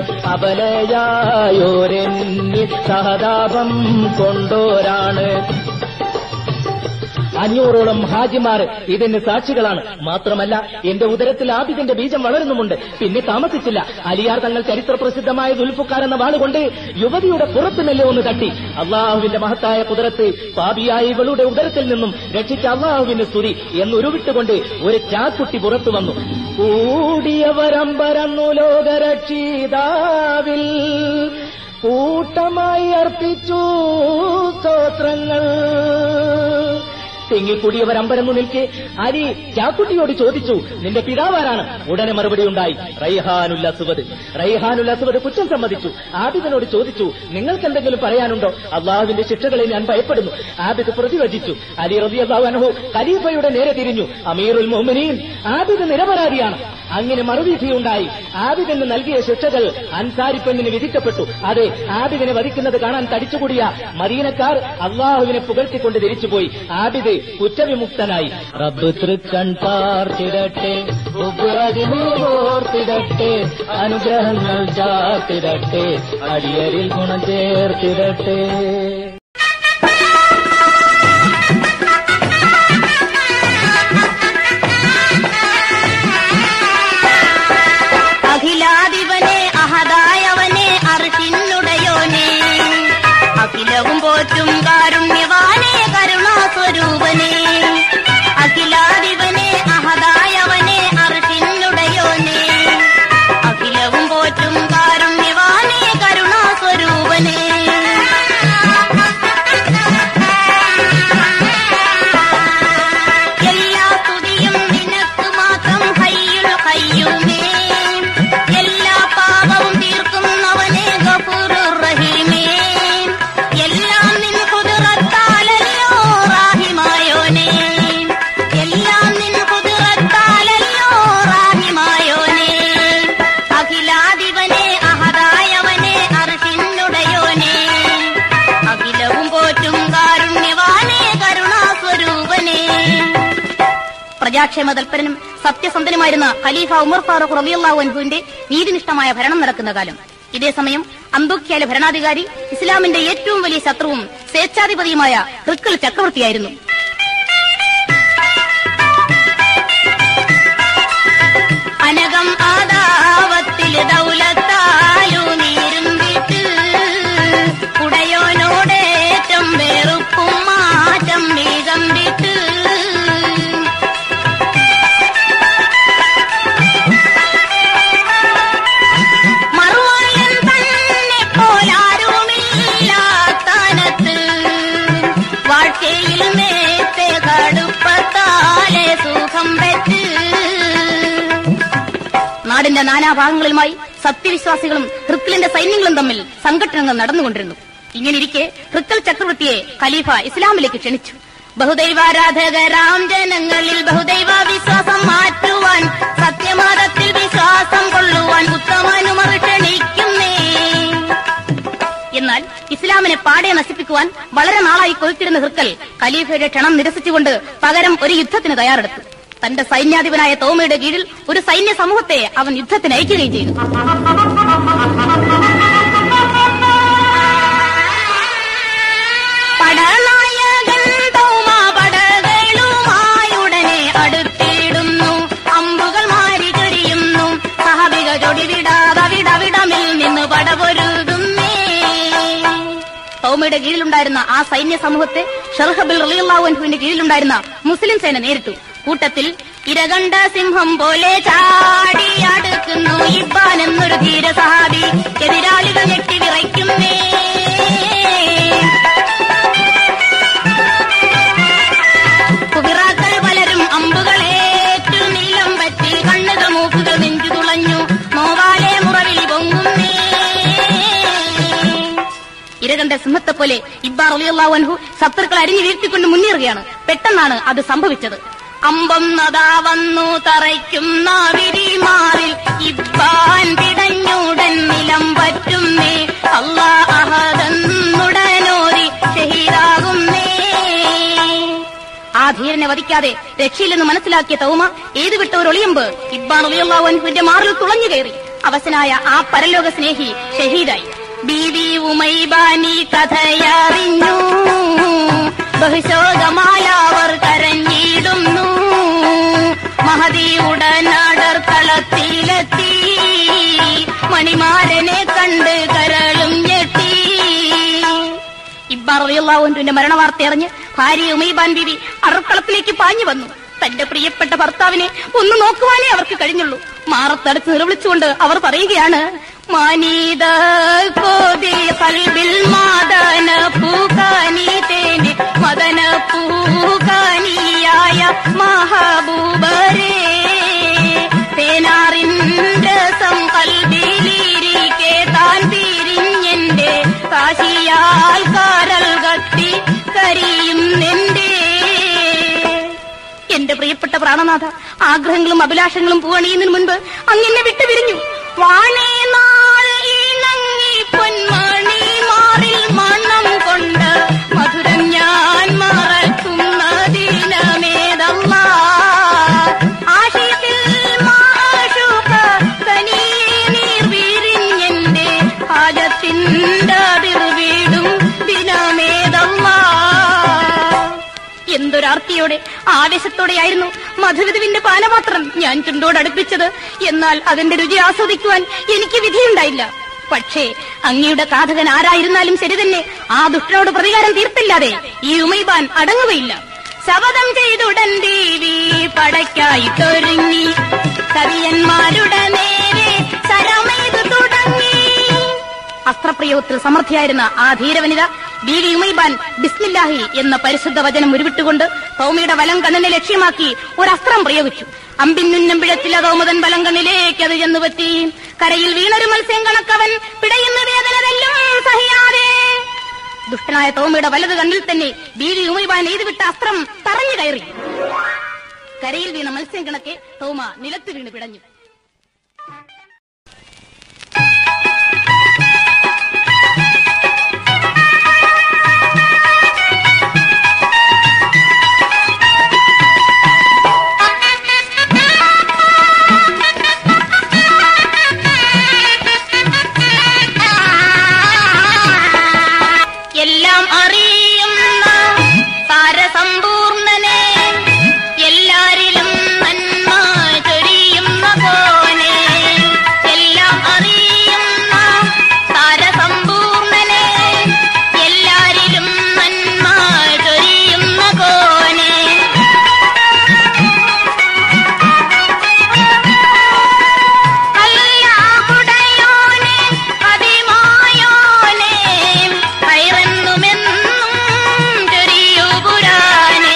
അബലയായോരെന്നിൽ സഹതാപം കൊണ്ടോരാണ് അഞ്ഞൂറോളം ഹാജിമാർ ഇതിന് സാക്ഷികളാണ് മാത്രമല്ല എന്റെ ഉദരത്തിൽ ആബിദിന്റെ ബീജം വളരുന്നുമുണ്ട് പിന്നെ താമസിച്ചില്ല അലിയാർ തങ്ങൾ ചരിത്ര പ്രസിദ്ധമായ ദുൽഫുക്കാർ എന്ന വാളുകൊണ്ട് യുവതിയുടെ പുറത്ത് നെല്ല് ഒന്ന് തട്ടി അള്ളാഹുവിന്റെ മഹത്തായ കുതിരത്ത് പാപിയായ ഇവളുടെ ഉദരത്തിൽ നിന്നും രക്ഷിച്ച അള്ളാഹുവിന്റെ സ്തുതി എന്നുരുവിട്ടുകൊണ്ട് ഒരു ചാക്കുട്ടി പുറത്തു വന്നു കൂടിയവരമ്പരന്നു ലോകരക്ഷിതാവിൽ കൂട്ടമായി അർപ്പിച്ചു സ്തോത്രങ്ങൾ തെങ്ങിക്കൂടിയവർ അമ്പരന്നു നിൽക്കെ അലി ചാക്കുട്ടിയോട് ചോദിച്ചു നിന്റെ പിതാവാരാണ് ഉടനെ മറുപടി ഉണ്ടായി റൈഹാനുൽ അസ്വദ് റൈഹാനുൽ അസ്വദ് കുറ്റം സമ്മതിച്ചു ആബിദിനോട് ചോദിച്ചു നിങ്ങൾക്ക് എന്തെങ്കിലും പറയാനുണ്ടോ അള്ളാഹുവിന്റെ ശിക്ഷകളെ ഞാൻ ഭയപ്പെടുന്നു ആബിദ് പ്രതിവചിച്ചു അലി റബി അള്ളാഹു ഖലീഫയുടെ നേരെ തിരിഞ്ഞു അമീറുൽ മോമിനീൻ ആബിദ് നിരപരാധിയാണ് അങ്ങനെ മറുവിധിയുണ്ടായി ആബിദിന് നൽകിയ ശിക്ഷകൾ അൻസാരി പെണ്ണിന് വിധിക്കപ്പെട്ടു അതെ ആബിദിനെ വധിക്കുന്നത് കാണാൻ തടിച്ചുകൂടിയ മദീനക്കാർ അള്ളാഹുവിനെ പുകഴ്ത്തിക്കൊണ്ട് തിരിച്ചുപോയി ആബിദ് കുറ്റവിമുക്തനായി റബ്ബ് തൃക്കൺ പാർത്തിടട്ടെ ഓർത്തിടട്ടെ അനുഗ്രഹങ്ങൾ ചാർത്തിടട്ടെ അടിയരിൽ ഗുണം ചേർത്തിടട്ടെ അഖിലാധിപനെ അഹദായവനെ അറിഷിന്നുടയോനെ അഖിലവും പോറ്റും കാരുണ്യവാനെ കരുണാസ്വരൂപനെ അഖിലാധിപനെ അഹദായവനെ അറിഷിന്നുടയോനെ അഖിലവും പോറ്റും കാരുണ്യവാനെ കരുണാസ്വരൂപനെ എല്ലാ സ്തുതിയും നിനക്ക് മാത്രം ഹയ്യുൽ ഹയ്യുമേ എല്ലാ പാപവും തീർക്കുന്നവനെ ഗഫൂറുർ റഹീമേ എല്ലാം നിൻ കുതിറത്താലല്ലോ റാഹിമായോനെ എല്ലാം നിൻ കുതിറത്താലല്ലോ റാഹിമായോനെ അഖിലാധിപനെ അഹദായവനെ അർഷിന്നുടയോനെ അഖിലവും പോറ്റും കാരുണ്യവാനെ കരുണാസ്വരൂപനെ പ്രജാക്ഷേമ തൽപരനും സത്യസന്ധനുമായിരുന്ന ഖലീഫ ഉമർ ഫാറൂഖ് റബിയല്ലാഹു അൻഹുവിന്റെ നീതിനിഷ്ഠമായ ഭരണം നടക്കുന്ന കാലം ഇതേസമയം അന്തോക്യാലെ ഭരണാധികാരി ഇസ്ലാമിന്റെ ഏറ്റവും വലിയ ശത്രുവും സ്വേച്ഛാധിപതിയുമായ ഹൃക്കൽ ചക്രവർത്തിയായിരുന്നു അനകം ആദാവത്തിൽ ദൗലത്താലു നീരും വിട്ട് ഉടയോനോടേറ്റം വെറുപ്പും മാറ്റം വീകം വിട്ട് മറുവയൻ തന്നെ പോലാരുമില്ലാത്താനത്ത് വാഴ്ചയിൽ മേത്തെ കടുപ്പത്താലെ സുഖം വെച്ച് നാടിന്റെ നാനാഭാഗങ്ങളുമായി സത്യവിശ്വാസികളും ഹൃക്കലിന്റെ സൈന്യങ്ങളും തമ്മിൽ സംഘട്ടനങ്ങൾ നടന്നുകൊണ്ടിരുന്നു ഇങ്ങനിരിക്കെ ഹൃക്കൽ ചക്രവർത്തിയെ ഖലീഫ ഇസ്ലാമിലേക്ക് ക്ഷണിച്ചു ബഹുദൈവാരാധകരാം ജനങ്ങളിൽ ബഹുദൈവ വിശ്വാസം മാറ്റുവാൻ സത്യമതത്തിൽ വിശ്വാസം കൊള്ളുവാൻ ഉത്തമനുമർ ക്ഷണിക്കുന്നേ എന്നാൽ ഇസ്ലാമിനെ പാടെ നശിപ്പിക്കുവാൻ വളരെ നാളായി കൊതിത്തിരുന്ന ഹൃക്കൽ ഖലീഫയുടെ ക്ഷണം നിരസിച്ചുകൊണ്ട് പകരം ഒരു യുദ്ധത്തിന് തയ്യാറെടുത്തു തന്റെ സൈന്യാധിപനായ തോമയുടെ കീഴിൽ ഒരു സൈന്യ സമൂഹത്തെ അവൻ യുദ്ധത്തിന് അയക്കുകയും ചെയ്തു പടനായകൻ തോമ പടകളുമായുടനെ അടുത്തിടുന്നു അമ്പുകൾ മാറി ചൊരിയുന്നു സഹബിക ചൊടിവിടാതെ വിടവിടമിൽ നിന്ന് പടപൊരുതുന്നേ സൗമയുടെ കീഴിലുണ്ടായിരുന്ന ആ സൈന്യ സമൂഹത്തെ ഷർഹബിൽ റലിയുള്ളാഹുവിന്റെ കീഴിലുണ്ടായിരുന്ന മുസ്ലിം സേന നേരിട്ടു കൂട്ടത്തിൽ ഇരകണ്ട സിംഹം പോലെ ചാടി അടുക്കുന്നു ഇബ്ബാൻ എന്നൊരു ധീര സഹാബി എതിരാളികൾ ഞെട്ടി വിറയ്ക്കുന്നേ കുവിറാക്കൾ പലരും അമ്പുകളേറ്റു നീളം പറ്റി കണ്ണുകൾ മൂക്കുകൾ നെഞ്ചു തുളഞ്ഞു നോവാലെ മുറവിളി പൊങ്ങുന്നേ ഇരകണ്ട സിംഹത്തെ പോലെ ഇബ്ബാർ അലിയല്ലാവൻഹു ശത്രുക്കൾ അരിഞ്ഞു വീഴ്ത്തിക്കൊണ്ട് മുന്നേറുകയാണ് പെട്ടെന്നാണ് അത് സംഭവിച്ചത് അമ്പൊന്നതാ വന്നു തറയ്ക്കുന്ന വിരിമാറിൽ ഇബ്ബാൻ പിടഞ്ഞുടൻ നിലം പറ്റുന്നേ അള്ളാ അഹദന്നുടനോരി ഷഹീദാകുന്നേ ആ ധീരനെ വധിക്കാതെ രക്ഷയില്ലെന്ന് മനസ്സിലാക്കിയ തൗമ ഏത് വിട്ട ഒരു ഒളിയമ്പ് ഇബ്ബാൻ ഒളിയുള്ളവൻഹുവിന്റെ മാറിൽ തുളഞ്ഞു കയറി അവസനായ ആ പരലോക സ്നേഹി ഷഹീദായി ബീവി ഉമൈബാനി കഥയറിഞ്ഞു ബഹുശോകമാലവർ കരഞ്ഞിടുന്നു മഹതി ഉടനടർ കളത്തിലെത്തി മണിമാരനെ കണ്ട് കരളും ഞെട്ടി ഇബ്ബാറിയാവുന്റെ മരണവാർത്ത അറിഞ്ഞ് ഭാര്യ ഉമൈബാൻ ബിവി അറക്കളത്തിലേക്ക് പാഞ്ഞു വന്നു തന്റെ പ്രിയപ്പെട്ട ഭർത്താവിനെ ഒന്ന് നോക്കുവാനേ അവർക്ക് കഴിഞ്ഞുള്ളൂ മാറത്തടുത്ത് നിലവിളിച്ചുകൊണ്ട് അവർ പറയുകയാണ് മാനീത കോതി കൽബിൽ മാദന പൂക്കാനി തേനെ മദന പൂക്കാനിയായ മഹബൂബരേ തേനാറിന്റെ സം കൽബിലിരിക്കെ താൻ പിരിഞ്ഞെന്റെ കാശിയാൽ കാരൽ കത്തി കരിയുന്നെന്റെ എന്റെ പ്രിയപ്പെട്ട പ്രാണനാഥ ആഗ്രഹങ്ങളും അഭിലാഷങ്ങളും പൂവണിയുന്നതിന് മുൻപ് അങ്ങനെ വിട്ടുപിരിഞ്ഞു വാണേ നാൾ ഇണങ്ങി പൊന്മണി മാറിൽ മണം കൊണ്ട് മധുരം ഞാൻ മറക്കുന്ന ദിനമേതല്ല ആശയത്തിൽ മാഷുക തനിയെ നീർ വിരിഞ്ഞെന്റെ ഹാജത്തിന്റെ അതിർ വീടും ദിനമേതല്ല എന്തൊരാർത്തിയോടെ ആവേശത്തോടെയായിരുന്നു മധുവിധുവിന്റെ പാനപാത്രം ഞാൻ ചുണ്ടോട് അടുപ്പിച്ചത് എന്നാൽ അതിന്റെ രുചി ആസ്വദിക്കുവാൻ എനിക്ക് വിധിയുണ്ടായില്ല പക്ഷേ അങ്ങയുടെ കാഥകൻ ആരായിരുന്നാലും ശരി തന്നെ ആ ദുഷ്ടനോട് പ്രതികാരം തീർത്തില്ലാതെ ഈ ഉമൈബാൻ അടങ്ങുകയില്ല ശപഥം ചെയ്തുടൻ ദേവി പടയ്ക്കായിട്ടൊരുങ്ങി കവിയന്മാരുടെ നേരെ ശരമെയ്തു തുടങ്ങി അസ്ത്രപ്രയോഗത്തിൽ സമർത്ഥിയായിരുന്ന ആ ധീരവനിത ബീവി ഉമൈബാൻ ബിസ്മില്ലാഹി എന്ന പരിശുദ്ധ വചനം ഉരുവിട്ടുകൊണ്ട് ഭൗമിയുടെ വലം കണ്ണിനെ ലക്ഷ്യമാക്കി ഒരു അസ്ത്രം പ്രയോഗിച്ചു അമ്പിന്നുന്നം പിഴച്ചില്ല തോമുതൻ വലം കണ്ണിലേക്ക് അത് ചെന്നു പറ്റി കരയിൽ വീണൊരു മത്സ്യം കണക്കവൻ പിടയുന്ന വേദന തെല്ലും സഹിയാതെ ദുഷ്ടനായ തോമയുടെ വലത് കണ്ണിൽ തന്നെ ബീവി ഉമൈബാൻ എഴുതിവിട്ട അസ്ത്രം തറഞ്ഞു കയറി കരയിൽ വീണ മത്സ്യം കണക്കെ തോമ നിലത്ത് വീണ് പിടഞ്ഞു എല്ലാം അറിയുന്ന താരസമ്പൂർണനെ എല്ലാരിലും നന്മ ചൊരിയുന്ന പോനെ എല്ലാം അറിയുന്ന താരസമ്പൂർണനെ എല്ലാരിലും നന്മ ചൊരിയുന്ന കോനെ അല്ലാഹുടയോനെ അതിമായോനെ കയറെന്നുമെന്നും ചൊരിയൂ പുരാനെ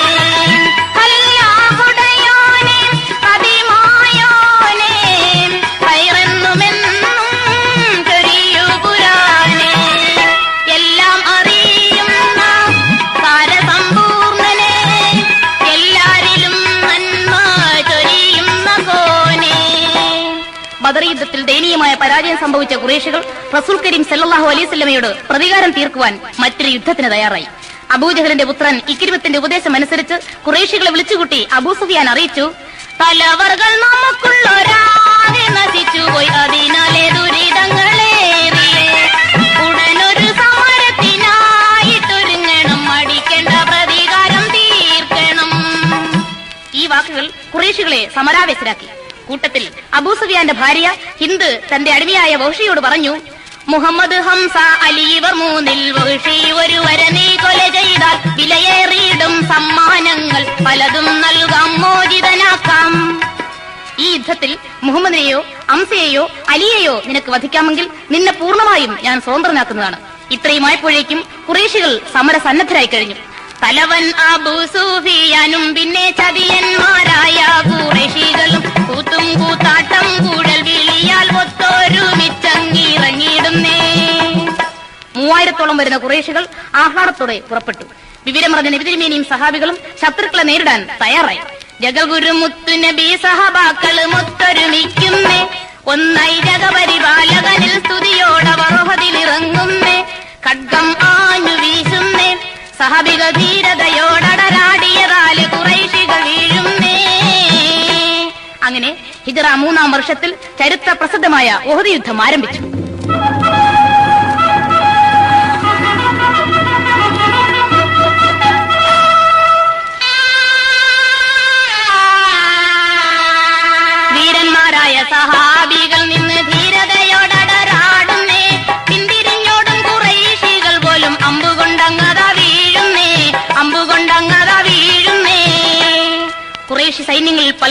അല്ലാഹുടയോനെ അതിമായോനെ കയറെന്നുമെന്നും ചൊരിയൂ പുരാനെ എല്ലാം അറിയുന്ന താരസമ്പൂർണനെ എല്ലാരിലും നന്മ ചൊരിയുന്ന കോനെ ബദർ യുദ്ധത്തിൽ ദയനീയമായ പരാജയം സംഭവിച്ച കുറേശികൾ റസൂൽ കരീം സല്ലല്ലാഹു അലൈഹി സ്വലമയോട് പ്രതികാരം തീർക്കുവാൻ മറ്റൊരു യുദ്ധത്തിന് തയ്യാറായി അബൂജഹലിന്റെ പുത്രൻ ഇക്കിരിമത്തിന്റെ ഉപദേശം അനുസരിച്ച് കുറേശികളെ വിളിച്ചുകൂട്ടി അബൂ സുഫിയാൻ അറിയിച്ചു തലവർകൾ നമുക്കുള്ളൊരാകെ നശിച്ചുപോയി അതിനാലെ ദുരിതങ്ങളേറിയേ ഉടനൊരു സമരത്തിനായിട്ടൊരുങ്ങണം അടിക്കേണ്ട പ്രതികാരം തീർക്കണം ഈ വാക്കുകൾ കുറേശികളെ സമരാവേശരാക്കി കൂട്ടത്തിൽ അബൂസുഫിയാന്റെ ഭാര്യ ഹിന്ദ് തന്റെ അടിമയായ വഹഷിയോട് പറഞ്ഞു മുഹമ്മദ് ഹംസ അലി ഇവർ മൂന്നിൽ വഹഷി ഒരുവരെ നീ കൊല ചെയ്താൽ വിലയേറിയിടും സമ്മാനങ്ങൾ പലതും നൽകാം മോചിതനാക്കാം ഈ യുദ്ധത്തിൽ മുഹമ്മദിനെയോ അംസയെയോ അലിയെയോ നിനക്ക് വധിക്കാമെങ്കിൽ നിന്നെ പൂർണ്ണമായും ഞാൻ സ്വതന്ത്രനാക്കുന്നതാണ് ഇത്രയുമായപ്പോഴേക്കും കുറേശികൾ സമരസന്നദ്ധരായി കഴിഞ്ഞു തലവൻ അബൂ സൂഫിയാനും പിന്നെ ചതിയന്മാരായ കുറേശികളും കൂത്തും കൂത്താട്ടം കൂടൽ വിളിയാൽ ഒത്തൊരുമിച്ചങ്ങിറങ്ങിയിടുന്നേ മൂവായിരത്തോളം വരുന്ന കുറേശികൾ ആഹ്ലാദത്തോടെ പുറപ്പെട്ടു വിവരമറിഞ്ഞ നബിതിരുമേനിയും സഹാബികളും ശത്രുക്കളെ നേരിടാൻ തയ്യാറായി ജഗഗുരു മുത്തുനബി സഹബാക്കള് മുത്തൊരുമിക്കുന്നേ ഒന്നായി ജഗപരിപാലകനിൽ സ്തുതിയോടവറോഹതിലിറങ്ങുന്നേ ഖഡ്ഗം ആഞ്ഞു വീശുന്നേ സഹബിക ധീരതയോടടരാടിയതാല് കുറൈശികൾ വീഴുന്നേ അങ്ങനെ ഹിജറ മൂന്നാം വർഷത്തിൽ ചരിത്ര പ്രസിദ്ധമായ ഓഹദി യുദ്ധം ആരംഭിച്ചു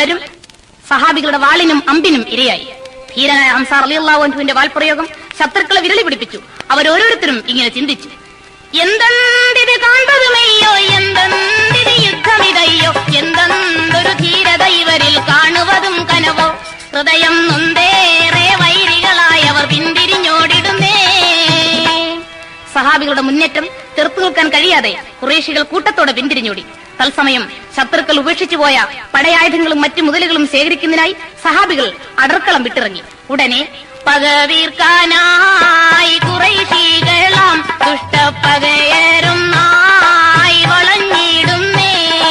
പലരും സഹാബികളുടെ വാളിനും അമ്പിനും ഇരയായി ധീരനായ ഹംസാർ അലിയുള്ളാഹുവിന്റെ വാൾപ്രയോഗം ശത്രുക്കളെ വിരളി പിടിപ്പിച്ചു അവരോരോരുത്തരും ഇങ്ങനെ ചിന്തിച്ചു എന്തെന്തിത് കാണ്ടതുമയ്യോ എന്തെന്തിത് യുദ്ധമിതയ്യോ എന്തെന്തൊരു ധീരത ഇവരിൽ കാണുവതും കനവോ ഹൃദയം നൊന്തേറെ വൈരികളായവർ പിന്തിരിഞ്ഞോടിടുന്നേ സഹാബികളുടെ മുന്നേറ്റം ചെറുത്തു നിൽക്കാൻ കഴിയാതെ കുറേശികൾ കൂട്ടത്തോടെ പിന്തിരിഞ്ഞോടി തത്സമയം ശത്രുക്കൾ ഉപേക്ഷിച്ചു പോയ പടയായുധങ്ങളും മറ്റു മുതലുകളും ശേഖരിക്കുന്നതിനായി സഹാബികൾ അടർക്കളം വിട്ടിറങ്ങി ഉടനെ പകവീർക്കാനായി കുറേശികളാം ദുഷ്ടപ്പകയരും നായി വളഞ്ഞിടുന്നേ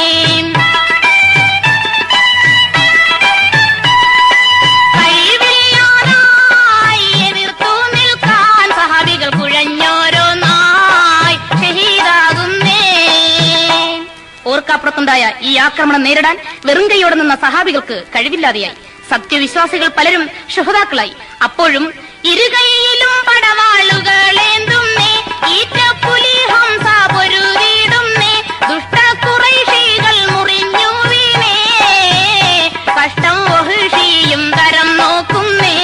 കഴിവില്ലാതായി എതിർത്തു നിൽക്കാൻ സഹാബികൾ കുഴഞ്ഞോരോന്നായി ഷഹീദാകുന്നേ ഓർക്കാപ്പുറത്തുണ്ടായ ഈ ആക്രമണം നേരിടാൻ വെറും കൈയോടെ നിന്ന സഹാബികൾക്ക് കഴിവില്ലാതെയായി സത്യവിശ്വാസികൾ പലരും ഷുഹതാക്കളായി അപ്പോഴും ഇരുകൈയിലും പടവാളുകളേന്തുന്നേ ഈറ്റപ്പുലി ഹംസ പൊരുതിടുന്നേ ദുഷ്ടക്കുറൈഷികൾ മുറിഞ്ഞു വീണേ കഷ്ടം ഒഹിഷിയും തരം നോക്കുന്നേ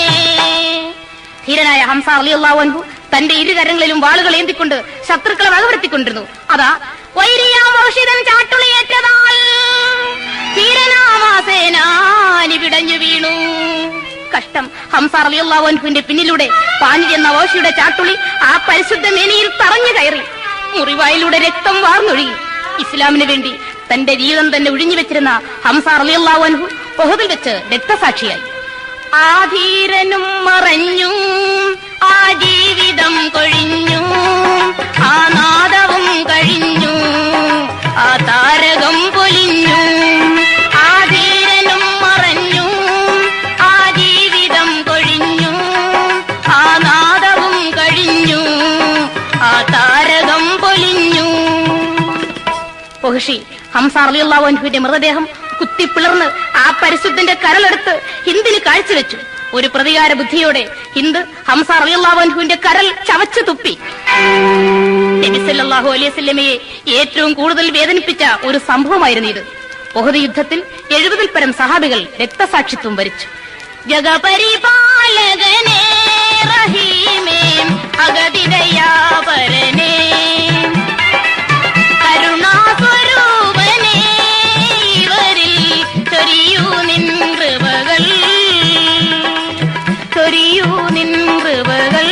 ധീരനായ ഹംസ അലിയുള്ളാവൻഹു തന്റെ ഇരുകരങ്ങളിലും വാളുകൾ ഏന്തിക്കൊണ്ട് ശത്രുക്കളെ വകവരുത്തിക്കൊണ്ടിരുന്നു അതാ വൈരിയാം ഔഷിതൻ ചാട്ടുളിയേറ്റതാൽ ധീരനാമാസേനാനി പിടഞ്ഞു വീണു കഷ്ടം ഹംസ അലിയുള്ളാവൻഹുവിന്റെ പിന്നിലൂടെ പാഞ്ഞു ചെന്ന ഓഷിയുടെ ചാട്ടുളി ആ പരിശുദ്ധ മേനിയിൽ തറഞ്ഞു കയറി മുറിവായിലൂടെ രക്തം വാർന്നൊഴുകി ഇസ്ലാമിന് വേണ്ടി തന്റെ ജീവിതം തന്നെ ഒഴിഞ്ഞു വെച്ചിരുന്ന ഹംസ അലിയുള്ളാവൻഹു ഒഹദിൽ വെച്ച് രക്തസാക്ഷിയായി ആധീരനും മറഞ്ഞു ആ ജീവിതം കൊഴിഞ്ഞു ആ നാദവും കഴിഞ്ഞു ആ താരകം പൊലിഞ്ഞു ആധീരനും മറഞ്ഞു ആ ജീവിതം കൊഴിഞ്ഞു ആ നാദവും കഴിഞ്ഞു ആ താരകം പൊലിഞ്ഞു പൊഹിഷി ഹംസ അലിയുള്ളാഹുവിന്റെ മൃതദേഹം കുത്തിപ്പിളർന്ന് ആ പരിശുദ്ധന്റെ കരലെടുത്ത് ഹിന്ദിന് കാഴ്ചവെച്ചു ഒരു പ്രതികാര ബുദ്ധിയോടെ ഹിന്ദ് ഹംസ അലിയുള്ളാഹുവിന്റെ കരൽ ചവച്ചു തുപ്പി നബിസല്ലാഹു അലൈഹി സ്വല്ലമയെ ഏറ്റവും കൂടുതൽ വേദനിപ്പിച്ച ഒരു സംഭവമായിരുന്നു ഇത് ഒഹദ് യുദ്ധത്തിൽ എഴുപതിൽ പരം സഹാബികൾ രക്തസാക്ഷിത്വം വരിച്ചു ജഗപരിപാലകനേ റഹീമേ അഗതിദയാപരനേ കരുണാസ്വരൂപനേ ഇവരിൽ ചൊരിയൂ നിൻ കൃപകൾ ചൊരിയൂ നിൻ കൃപകൾ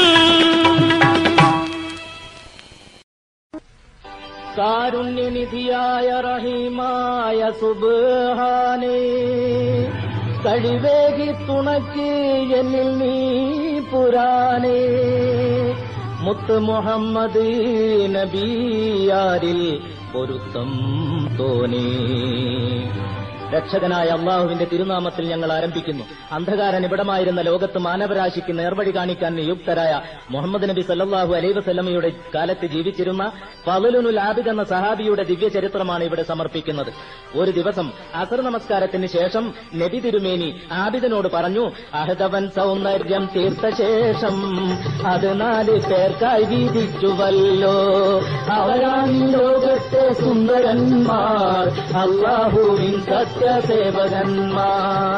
കാരുണ്യനിധിയായ റഹീമായ സുബാനേ കഴിവേകി തുണയ്ക്ക് എന്നിൽ നീ പുരാനേ മുത്ത് മുഹമ്മദ് നബിയാരിൽ പൊരുത്തം തോന്നി രക്ഷകനായ അള്ളാഹുവിന്റെ തിരുനാമത്തിൽ ഞങ്ങൾ ആരംഭിക്കുന്നു അന്ധകാര നിബിഡമായിരുന്ന ലോകത്ത് മാനവരാശിക്ക് നേർവഴി കാണിക്കാൻ നിയുക്തരായ മുഹമ്മദ് നബി സല്ലല്ലാഹു അലൈഹി വസല്ലമയുടെ കാലത്ത് ജീവിച്ചിരുന്ന ഫലുലുൽ ആബിദ് എന്ന സഹാബിയുടെ ദിവ്യ ചരിത്രമാണ് ഇവിടെ സമർപ്പിക്കുന്നത് ഒരു ദിവസം അസർ നമസ്കാരത്തിന് ശേഷം നബി തിരുമേനി ആബിദിനോട് പറഞ്ഞു അഹദവൻ സൗന്ദര്യം തീർത്ത ശേഷം അത് നാല് പേർക്കായി വീതിച്ചുവല്ലോ അവരാണ് ലോകത്തെ സുന്ദരന്മാർ അള്ളാഹുവിൻ സത്യസേവകന്മാർ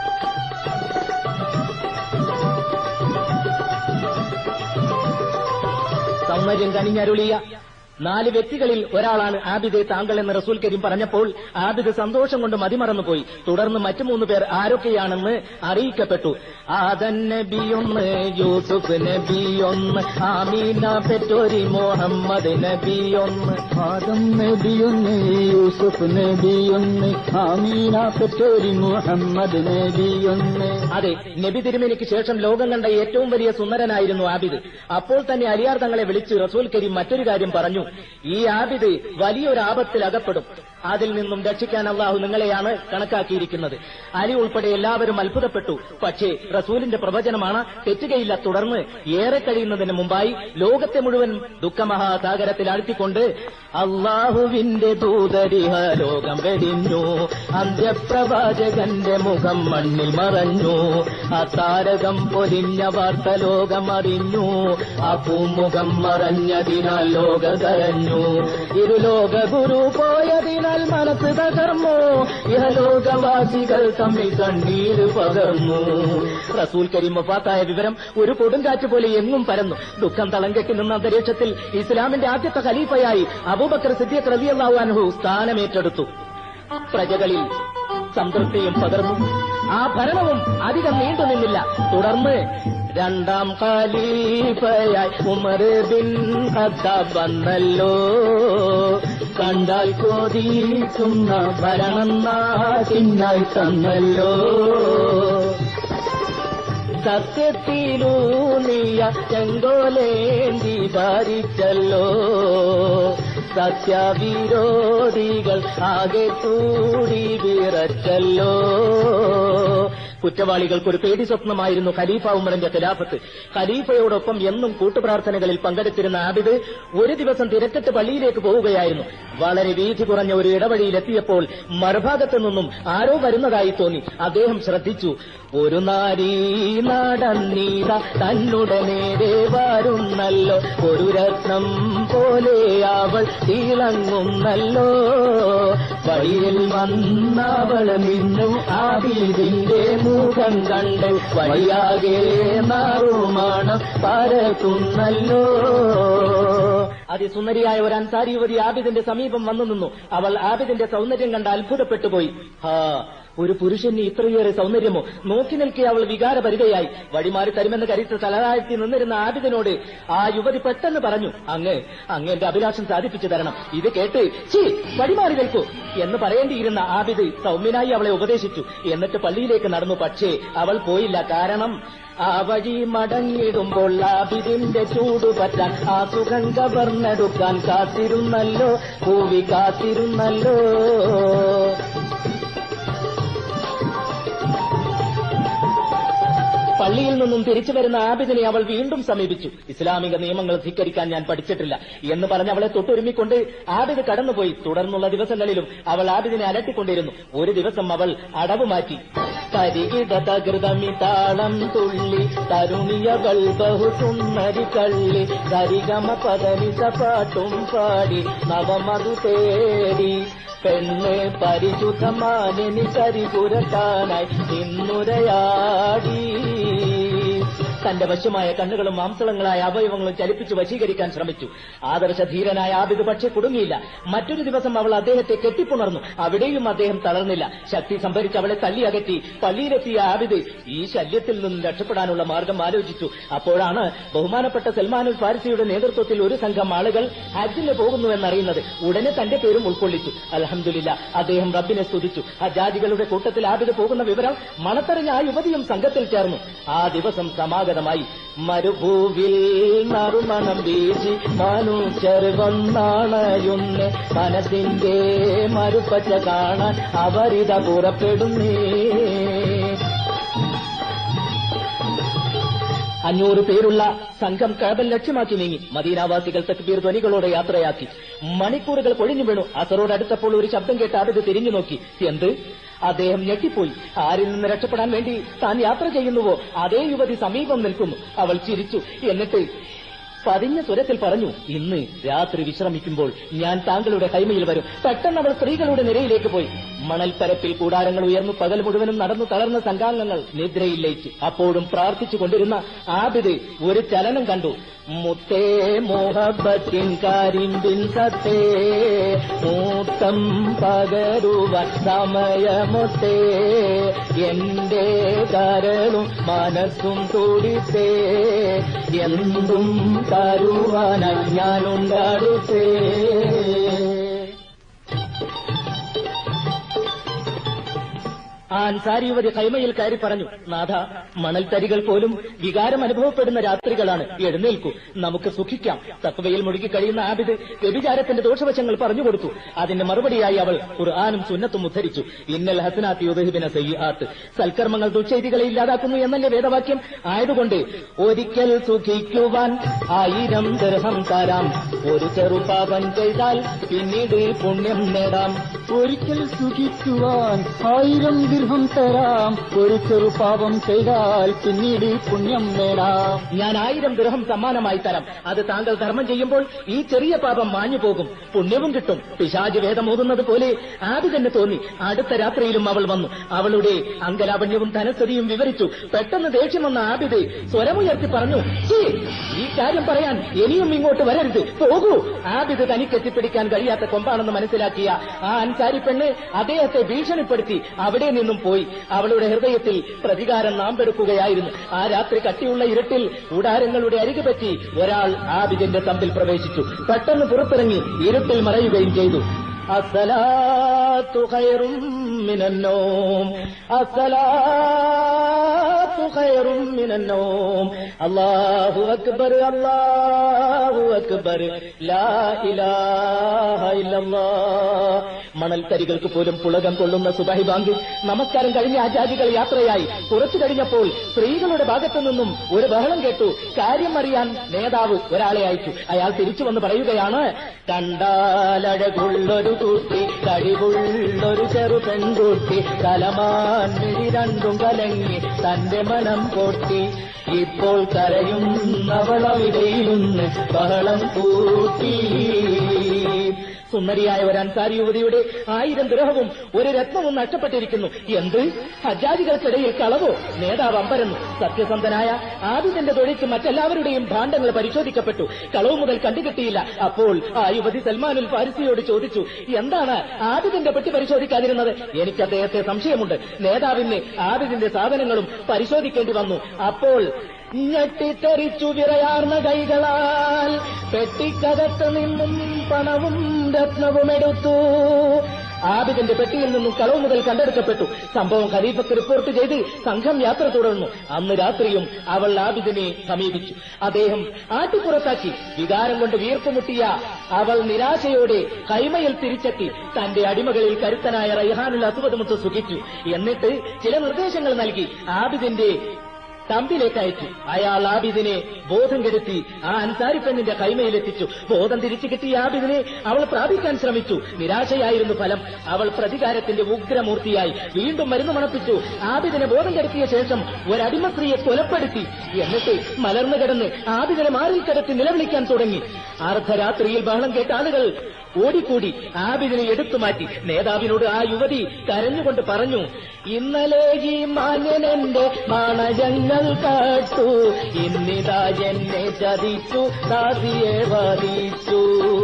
സൗന്ദര്യം കനിഞ്ഞരുളിയ നാല് വ്യക്തികളിൽ ഒരാളാണ് ആബിദെ താങ്കൾ എന്ന് റസൂൽ കരീം പറഞ്ഞപ്പോൾ ആബിദ് സന്തോഷം കൊണ്ട് മതിമറന്നുപോയി തുടർന്ന് മറ്റു മൂന്ന് പേർ ആരൊക്കെയാണെന്ന് അറിയിക്കപ്പെട്ടു ആദൻ നബിയൊന്ന് യൂസുഫ് നബിയൊന്ന് ആമീന പെറ്റോരി മുഹമ്മദ് നബിയൊന്ന് ആദം നബിയൊന്ന് യൂസുഫ് നബിയൊന്ന് ആമീന പെറ്റോരി മുഹമ്മദ് നബിയൊന്ന് അതെ നബി തിരുമേനിക്ക് ശേഷം ലോകം കണ്ട ഏറ്റവും വലിയ സുന്ദരനായിരുന്നു ആബിദ് അപ്പോൾ തന്നെ അലിയാർ തങ്ങളെ വിളിച്ച് റസൂൽ കരീം മറ്റൊരു കാര്യം പറഞ്ഞു ഈ ആബിദ് വലിയൊരു ആപത്തിൽ അകപ്പെടും അതിൽ നിന്നും രക്ഷിക്കാൻ അള്ളാഹു നിങ്ങളെയാണ് കണക്കാക്കിയിരിക്കുന്നത് അലി ഉൾപ്പെടെ എല്ലാവരും അത്ഭുതപ്പെട്ടു പക്ഷേ റസൂലിന്റെ പ്രവചനമാണ് തെറ്റുകയില്ല തുടർന്ന് ഏറെ കഴിയുന്നതിന് മുമ്പായി ലോകത്തെ മുഴുവൻ ദുഃഖമഹാസാഗരത്തിൽ അഴ്ത്തിക്കൊണ്ട് അള്ളാഹുവിന്റെ ദൂതരിഹ ലോകം വെടിഞ്ഞു അന്ത്യപ്രവാചകന്റെ മുഖം മണ്ണിൽ മറഞ്ഞു ആ താരകം പൊലിഞ്ഞ വാർത്ത ലോകം അറിഞ്ഞു ആ പൂമുഖം മറഞ്ഞതിനാൽ ലോക കരഞ്ഞു ഇരുലോക ഗുരു പോയതിനാൽ കണ്ടാൽ മനസ്സ് തകർന്നു ഇഹലോകവാസികൾ തമ്മിൽ കണ്ണീര് പകർന്നു റസൂൽ കരീം വഫാത്തായ വിവരം ഒരു കൊടുങ്കാറ്റ് പോലെ എങ്ങും പരന്നു ദുഃഖം തളം കെട്ടി നിന്ന അന്തരീക്ഷത്തിൽ ഇസ്ലാമിന്റെ ആദ്യത്തെ ഖലീഫയായി അബൂബക്കർ സിദ്ദീഖ് റളിയല്ലാഹു അൻഹു സ്ഥാനമേറ്റെടുത്തു പ്രജകളിൽ സംതൃപ്തിയും പകർന്നു ആ ഭരണവും അധികം നീണ്ടുനിന്നില്ല തുടർന്ന് രണ്ടാം ഖലീഫയായി ഉമർ ബിൻ ഖത്താബ് വന്നല്ലോ കണ്ടാൽ കോതിക്കുന്ന ഭരണം നാട്ടിനായി തന്നല്ലോ സത്യത്തിലൂന്നിയ ചെങ്കോലേന്തി ഭരിച്ചല്ലോ സത്യവിരോധികൾ ആകെ കൂടി വിറച്ചല്ലോ കുറ്റവാളികൾക്ക് ഒരു പേടി സ്വപ്നമായിരുന്നു ഖലീഫ ഉമറിന്റെ ഖിലാഫത്ത് ഖലീഫയോടൊപ്പം എന്നും കൂട്ടുപ്രാർത്ഥനകളിൽ പങ്കെടുത്തിരുന്ന ആബിദ് ഒരു ദിവസം തിരക്കിട്ട് പള്ളിയിലേക്ക് പോവുകയായിരുന്നു വളരെ വീതി കുറഞ്ഞ ഒരു ഇടവഴിയിലെത്തിയപ്പോൾ മറുഭാഗത്തു നിന്നും ആരോ വരുന്നതായി തോന്നി അദ്ദേഹം ശ്രദ്ധിച്ചു ഒരു നാരീ നടന്നീത തന്നുടെ നേരെ വരുന്നല്ലോ ഒരു രത്നം പോലെ അവൾ തിളങ്ങുന്നല്ലോ വഴിയിൽ വന്നവൾ നിന്നു ആബിദിന്റെ മുഖം കണ്ട് വഴിയാകെ നാറുമാണ് പരത്തുന്നല്ലോ അതിസുന്ദരിയായ ഒരു അൻസാരി യുവതി ആബിദിന്റെ സമീപം വന്നു നിന്നു അവൾ ആബിദിന്റെ സൗന്ദര്യം കണ്ട് അത്ഭുതപ്പെട്ടു പോയി ഹാ ഒരു പുരുഷന് ഇത്രയേറെ സൗന്ദര്യമോ നോക്കി നിൽക്കെ അവൾ വികാരപരിതയായി വഴിമാറി തരുമെന്ന് കരുത്ത് തലതാഴ്ത്തി നിന്നിരുന്ന ആബിദിനോട് ആ യുവതി പെട്ടെന്ന് പറഞ്ഞു അങ്ങ് അങ്ങ് എന്റെ അഭിലാഷം സാധിപ്പിച്ചു തരണം ഇത് കേട്ട് ചീ വഴിമാറി നിൽക്കൂ എന്ന് പറയേണ്ടിയിരുന്ന ആബിദ് സൗമ്യനായി അവളെ ഉപദേശിച്ചു എന്നിട്ട് പള്ളിയിലേക്ക് നടന്നു പക്ഷേ അവൾ പോയില്ല കാരണം ആ വഴി മടങ്ങിടുമ്പോൾ ആബിദിന്റെ ചൂട് പറ്റാൻ ആ സുഖം കവർന്നെടുക്കാൻ കാത്തിരുന്നല്ലോ പൂവി കാത്തിരുന്നല്ലോ പള്ളിയിൽ നിന്നും തിരിച്ചു വരുന്ന ആബിദിനെ അവൾ വീണ്ടും സമീപിച്ചു ഇസ്ലാമിക നിയമങ്ങൾ ധിക്കരിക്കാൻ ഞാൻ പഠിച്ചിട്ടില്ല എന്ന് പറഞ്ഞ് അവളെ തൊട്ടുരുമിക്കൊണ്ട് ആബിദ് കടന്നുപോയി തുടർന്നുള്ള ദിവസങ്ങളിലും അവൾ ആബിദിനെ അലട്ടിക്കൊണ്ടിരുന്നു ഒരു ദിവസം അവൾ അടവ് മാറ്റി കരികിട തകൃതമി താളം തുള്ളി തരുണിയവൾ ബഹുസുന്ദരി കള്ളി കരികമ പദനിസ പാട്ടും പാടി നവമതു തേടി പെണ്ണ് പരിശുദ്ധമാനി കരിപുരട്ടാനായി നിന്നുരയാടി തന്റെ വശ്യമായ കണ്ണുകളും മാംസളങ്ങളായ അവയവങ്ങളും ചലിപ്പിച്ച് വശീകരിക്കാൻ ശ്രമിച്ചു ആദർശധീരനായ ആബിദ് പക്ഷെ കുടുങ്ങിയില്ല മറ്റൊരു ദിവസം അവൾ അദ്ദേഹത്തെ കെട്ടിപ്പുണർന്നു അവിടെയും അദ്ദേഹം തളർന്നില്ല ശക്തി സംഭരിച്ച് അവളെ തള്ളി അകറ്റി പള്ളിയിലെത്തിയ ആബിദ് ഈ ശല്യത്തിൽ നിന്നും രക്ഷപ്പെടാനുള്ള മാർഗം ആലോചിച്ചു അപ്പോഴാണ് ബഹുമാനപ്പെട്ട സൽമാനുൽ ഫാരിസിയുടെ നേതൃത്വത്തിൽ ഒരു സംഘം ആളുകൾ ഹജ്ജിന് പോകുന്നു എന്നറിയുന്നത് ഉടനെ തന്റെ പേരും ഉൾക്കൊള്ളിച്ചു അലഹമില്ല അദ്ദേഹം റബ്ബിനെ സ്തുതിച്ചു ഹജ്ജാജികളുടെ കൂട്ടത്തിൽ ആബിദ് പോകുന്ന വിവരം മണത്തറിഞ്ഞ ആ യുവതിയും സംഘത്തിൽ ചേർന്നു ആ ദിവസം സമാഗതമായി മരുഭൂവിൽ നറുമണം വീശി മനുഷ്യർ വന്നാണയുന്ന് മനസ്സിന്റെ മരുപ്പച്ച കാണാൻ അവരിത പുറപ്പെടുന്നേ അഞ്ഞൂറ് പേരുള്ള സംഘം കഴബൽ ലക്ഷ്യമാക്കി നീങ്ങി മദീനാവാസികൾ തക്ബീർ ധ്വനികളോടെ യാത്രയാക്കി മണിക്കൂറുകൾ പൊഴിഞ്ഞു വീണു അസറോട് അടുത്തപ്പോൾ ഒരു ശബ്ദം കേട്ട് ആബിദ് തിരിഞ്ഞു നോക്കി എന്ത് അദ്ദേഹം ഞെട്ടിപ്പോയി ആരിൽ നിന്ന് രക്ഷപ്പെടാൻ വേണ്ടി താൻ യാത്ര ചെയ്യുന്നുവോ അതേ യുവതി സമീപം നിൽക്കുന്നു അവൾ ചിരിച്ചു എന്നിട്ട് പതിഞ്ഞ സ്വരത്തിൽ പറഞ്ഞു ഇന്ന് രാത്രി വിശ്രമിക്കുമ്പോൾ ഞാൻ താങ്കളുടെ കൈമയിൽ വരും പെട്ടെന്ന് അവൾ സ്ത്രീകളുടെ നിരയിലേക്ക് പോയി മണൽപ്പരപ്പിൽ കൂടാരങ്ങൾ ഉയർന്നു പകൽ മുഴുവനും നടന്നു തളർന്ന സംഘാംഗങ്ങൾ നിദ്രയിൽ ലയിച്ചു അപ്പോഴും പ്രാർത്ഥിച്ചു കൊണ്ടിരുന്ന ആബിദ് ഒരു ചലനം കണ്ടു മുത്തേ മോഹബത്തിൻ കരിമ്പിൻ സത്തേ മൂത്തം പകരുവാൻ സമയമൊത്തേ എന്റെ കരളും മനസ്സും തുടിത്തേ എന്തും തരുവാനായി ഞാനുണ്ടടുത്തേ ആ അൻസാരി യുവതി കൈമയിൽ കയറി പറഞ്ഞു നാഥ മണൽത്തരികൾ പോലും വികാരം അനുഭവപ്പെടുന്ന രാത്രികളാണ് എഴുന്നേൽക്കൂ നമുക്ക് സുഖിക്കാം തത്വയിൽ മുഴുകി കഴിയുന്ന ആബിദ് വ്യഭിചാരത്തിന്റെ ദോഷവശങ്ങൾ പറഞ്ഞുകൊടുത്തു അതിന്റെ മറുപടിയായി അവൾ ഖുർആാനും സുന്നത്തും ഉദ്ധരിച്ചു ഇന്നൽ ഹസനാത്തി ഉദഹിബിന സയ്യാത്ത് സൽക്കർമ്മങ്ങൾ ദുശ്ചെയ്തികളെ ഇല്ലാതാക്കുന്നു എന്നല്ലേ വേദവാക്യം ആയതുകൊണ്ട് ഒരിക്കൽ സുഖിക്കുവാൻ ആയിരം ദർഹം തരാം ഒരു ചെറുപാപം ചെയ്താൽ പിന്നീട് പുണ്യം നേടാം ഒരിക്കൽ സുഖിക്കുവാൻ ആയിരം ദിർഹം തരാം ഒരു ചെറു പാപം ചെയ്താൽ പിന്നീട് പുണ്യം നേടാം ഞാൻ ആയിരം ഗൃഹം സമ്മാനമായി തരാം അത് താങ്കൾ ധർമ്മം ചെയ്യുമ്പോൾ ഈ ചെറിയ പാപം മാഞ്ഞു പോകും പുണ്യവും കിട്ടും പിശാജ് വേദം ഓതുന്നത് പോലെ ആദ്യം തോന്നി അടുത്ത രാത്രിയിലും അവൾ വന്നു അവളുടെ അങ്കലാവണ്യവും ധനസ്ഥിതിയും വിവരിച്ചു പെട്ടെന്ന് ദേഷ്യം വന്ന ആബിദ് സ്വരമുയർത്തി പറഞ്ഞു "ഛീ, ഈ കാര്യം പറയാൻ ഇനിയും ഇങ്ങോട്ട് വരരുത് പോകൂ ആബിദ് തനിക്ക് എത്തിപ്പിടിക്കാൻ കഴിയാത്ത കൊമ്പാണെന്ന് മനസ്സിലാക്കിയ ആ അൻസാരി പെണ്ണ് അദ്ദേഹത്തെ ഭീഷണിപ്പെടുത്തി അവിടെ നിന്നും പോയി അവളുടെ ഹൃദയത്തിൽ പ്രതികാരം നാമ്പെടുക്കുകയായിരുന്നു ആ രാത്രി കട്ടിയുള്ള ഇരുട്ടിൽ കൂടാരങ്ങളുടെ അരികു പറ്റി ഒരാൾ ആബിദിന്റെ തമ്പിൽ പ്രവേശിച്ചു പെട്ടെന്ന് പുറത്തിറങ്ങി ഇരുട്ടിൽ മറയുകയും ചെയ്തു അസലാത്തു ഖൈറും മിനന്നോം അസലാത്തു ഖൈറും മിനന്നോം അല്ലാഹു അക്ബർ അല്ലാഹു അക്ബർ ലാ ഇലാഹ ഇല്ലല്ലാഹ് മണൽത്തരികൾക്ക് പോലും പുളകം കൊള്ളുന്ന സുബഹി ബാങ്ക് നമസ്കാരം കഴിഞ്ഞ ആചാരികൾ യാത്രയായി കുറച്ചു കഴിഞ്ഞപ്പോൾ സ്ത്രീകളുടെ ഭാഗത്തു നിന്നും ഒരു ബഹളം കേട്ടു കാര്യം അറിയാൻ നേതാവ് ഒരാളെ അയച്ചു അയാൾ തിരിച്ചു വന്ന് പറയുകയാണ് കണ്ടാലഴകുള്ളൊരു കുട്ടി കഴിവുള്ളൊരു ചെറു പെൺകുട്ടി കലമാൻ മിഴി രണ്ടും കലങ്ങി തന്റെ മനം പൊട്ടി ഇപ്പോൾ കരയുന്നവളവിടെയിരുന്ന് ബഹളം കൂട്ടി സുന്ദരിയായ ഒരു അൻസാരി യുവതിയുടെ ആയിരം ഗ്രഹവും ഒരു രത്നവും നഷ്ടപ്പെട്ടിരിക്കുന്നു എന്ത് ഹജ്ജാജികൾക്കിടയിൽ കളവോ നേതാവ് അമ്പരന്നു സത്യസന്ധനായ ആദിത്യന്റെ തൊഴിക്ക് മറ്റെല്ലാവരുടെയും ഭാണ്ഡങ്ങൾ പരിശോധിക്കപ്പെട്ടു കളവ് മുതൽ കണ്ടുകിട്ടിയില്ല അപ്പോൾ ആ യുവതി സൽമാനുൽ ഫാരിസിയോട് ചോദിച്ചു എന്താണ് ആദിത്യന്റെ പെട്ടി പരിശോധിക്കാതിരുന്നത് എനിക്ക് അദ്ദേഹത്തെ സംശയമുണ്ട് നേതാവിന് ആദിത്യന്റെ സാധനങ്ങളും പരിശോധിക്കേണ്ടി വന്നു അപ്പോൾ ഞെട്ടിത്തെറിച്ചു വിറയാർന്ന കൈകളാൽ പെട്ടിക്കകത്ത് നിന്നും പണവും രത്നവും എടുത്തു ആബിദിന്റെ പെട്ടിയിൽ നിന്നും കളവ് മുതൽ കണ്ടെടുക്കപ്പെട്ടു സംഭവം ഖലീഫക്ക് റിപ്പോർട്ട് ചെയ്ത് സംഘം യാത്ര തുടർന്നു അന്ന് രാത്രിയും അവൾ ആബിദിനെ സമീപിച്ചു അദ്ദേഹം ആട്ടിപ്പുറത്താക്കി വികാരം കൊണ്ട് വീർപ്പുമുട്ടിയ അവൾ നിരാശയോടെ കൈമയിൽ തിരിച്ചെത്തി തന്റെ അടിമകളിൽ കരുത്തനായ റൈഹാനുൽ അസുവദമുത്ത് സുഖിച്ചു എന്നിട്ട് ചില നിർദ്ദേശങ്ങൾ നൽകി ആബിദിന്റെ തമ്പിലേക്ക് അയച്ചു അയാൾ ആബിദിനെ ബോധം കെടുത്തി ആ അൻസാരി പെണ്ണിന്റെ കൈമയിലെത്തിച്ചു ബോധം തിരിച്ചു കിട്ടിയ ആബിദിനെ അവൾ പ്രാപിക്കാൻ ശ്രമിച്ചു നിരാശയായിരുന്നു ഫലം അവൾ പ്രതികാരത്തിന്റെ ഉഗ്രമൂർത്തിയായി വീണ്ടും മരുന്ന് മണപ്പിച്ചു ആബിദിനെ ബോധം കെടുത്തിയ ശേഷം ഒരടിമ സ്ത്രീയെ കൊലപ്പെടുത്തി എന്നിട്ട് മലർന്നു കിടന്ന് ആബിദിനെ മാറിൽ കിടത്തി നിലവിളിക്കാൻ തുടങ്ങി അർദ്ധരാത്രിയിൽ ബഹളം കേട്ട ആളുകൾ ഓടിക്കൂടി ആബിദിനെ എടുത്തു മാറ്റി നേതാവിനോട് ആ യുവതി കരഞ്ഞുകൊണ്ട് പറഞ്ഞു ഇന്നലെ ഈ മാന്യനെന്റെ മാണജങ്ങൾ കാട്ടു ഇന്നിതാ എന്നെ ചതിച്ചു ദാസിയെ വധിച്ചു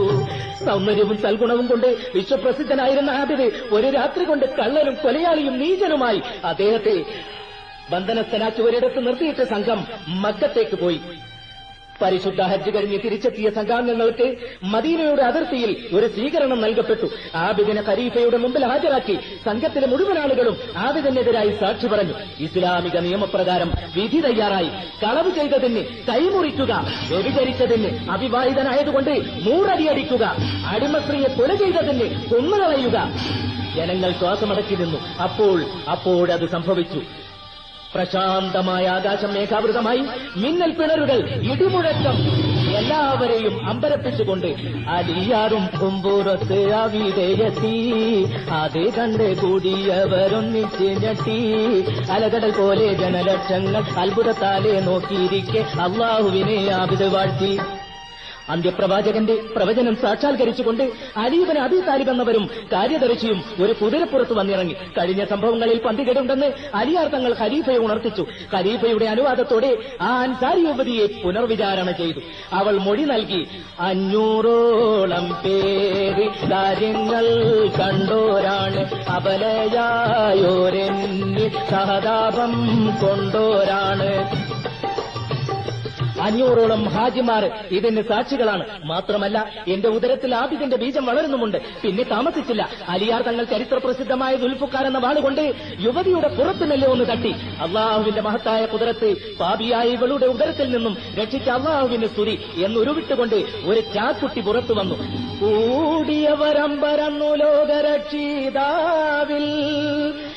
സൗന്ദര്യവും സൽഗുണവും കൊണ്ട് വിശ്വപ്രസിദ്ധനായിരുന്ന ആബിദ് ഒരു രാത്രി കൊണ്ട് കള്ളനും കൊലയാളിയും നീചനുമായി അദ്ദേഹത്തെ ബന്ധനസ്ഥനാക്കി ഒരിടത്ത് നിർത്തിയിട്ട സംഘം മക്കത്തേക്ക് പോയി പരിശുദ്ധ ഹജ്ജ് കഴിഞ്ഞ് തിരിച്ചെത്തിയ സംഘാംഗങ്ങൾക്ക് മദീനയുടെ അതിർത്തിയിൽ ഒരു സ്വീകരണം നൽകപ്പെട്ടു ആബിദിനെ ഖരീഫയുടെ മുമ്പിൽ ഹാജരാക്കി സംഘത്തിലെ മുഴുവൻ ആളുകളും ആബിദിനെതിരായി സാക്ഷി പറഞ്ഞു ഇസ്ലാമിക നിയമപ്രകാരം വിധി തയ്യാറായി കളവ് ചെയ്തതിന് കൈമുറിക്കുക വ്യഭിചരിച്ചതിന് അവിവാഹിതനായതുകൊണ്ട് മൂടടിയടിക്കുക അടിമസ്ത്രീയെ കൊല ചെയ്തതിന് കൊന്നുകളയുക ജനങ്ങൾ ശ്വാസമടക്കി നിന്നു അപ്പോൾ അപ്പോഴത് സംഭവിച്ചു പ്രശാന്തമായ ആകാശം മേഘാവൃതമായി മിന്നൽ പിണറുകൾ ഇടിമുഴക്കം എല്ലാവരെയും അമ്പരപ്പിച്ചുകൊണ്ട് അലിയാറും കുമ്പൂറത്ത് അവിടെയെത്തി അത് കണ്ട് കൂടിയവരൊന്നിച്ച് ഞെട്ടി അലകടൽ പോലെ ജനലക്ഷങ്ങൾ അത്ഭുതത്താലെ നോക്കിയിരിക്കെ അള്ളാഹുവിനെ ആവിത് വാഴ്ത്തി അന്ത്യപ്രവാചകന്റെ പ്രവചനം സാക്ഷാത്കരിച്ചുകൊണ്ട് അലീബൻ അബി താലിബ് എന്നവരും കാര്യദർശിയും ഒരു കുതിരപ്പുറത്ത് വന്നിറങ്ങി കഴിഞ്ഞ സംഭവങ്ങളിൽ പന്തികേടുണ്ടെന്ന് അലിയാർ തങ്ങൾ ഖലീഫയെ ഉണർത്തിച്ചു ഖലീഫയുടെ അനുവാദത്തോടെ ആ അൻസാരി യുവതിയെ പുനർവിചാരണ ചെയ്തു അവൾ മൊഴി നൽകി അഞ്ഞൂറോളം പേര് കാര്യങ്ങൾ കണ്ടോരാണ് അബലയായോരെന്നിൽ സഹതാപം കൊണ്ടോരാണ് അഞ്ഞൂറോളം ഹാജിമാർ ഇതിന് സാക്ഷികളാണ് മാത്രമല്ല എന്റെ ഉദരത്തിൽ ആബിദിന്റെ ബീജം വളരുന്നുമുണ്ട് പിന്നെ താമസിച്ചില്ല അലിയാർ തങ്ങൾ ചരിത്ര പ്രസിദ്ധമായ ദുൽഫുക്കാർ എന്ന വാളുകൊണ്ട് യുവതിയുടെ പുറത്ത് മെല്ലെ ഒന്ന് തട്ടി അള്ളാഹുവിന്റെ മഹത്തായ കുതിരത്ത് പാപിയായ ഇവളുടെ ഉദരത്തിൽ നിന്നും രക്ഷിച്ച അള്ളാഹുവിന്റെ സ്തുതി എന്നുരുവിട്ടുകൊണ്ട് ഒരു ചാക്കുട്ടി പുറത്തു വന്നു കൂടിയവരമ്പരന്നു ലോകരക്ഷിതാവിൽ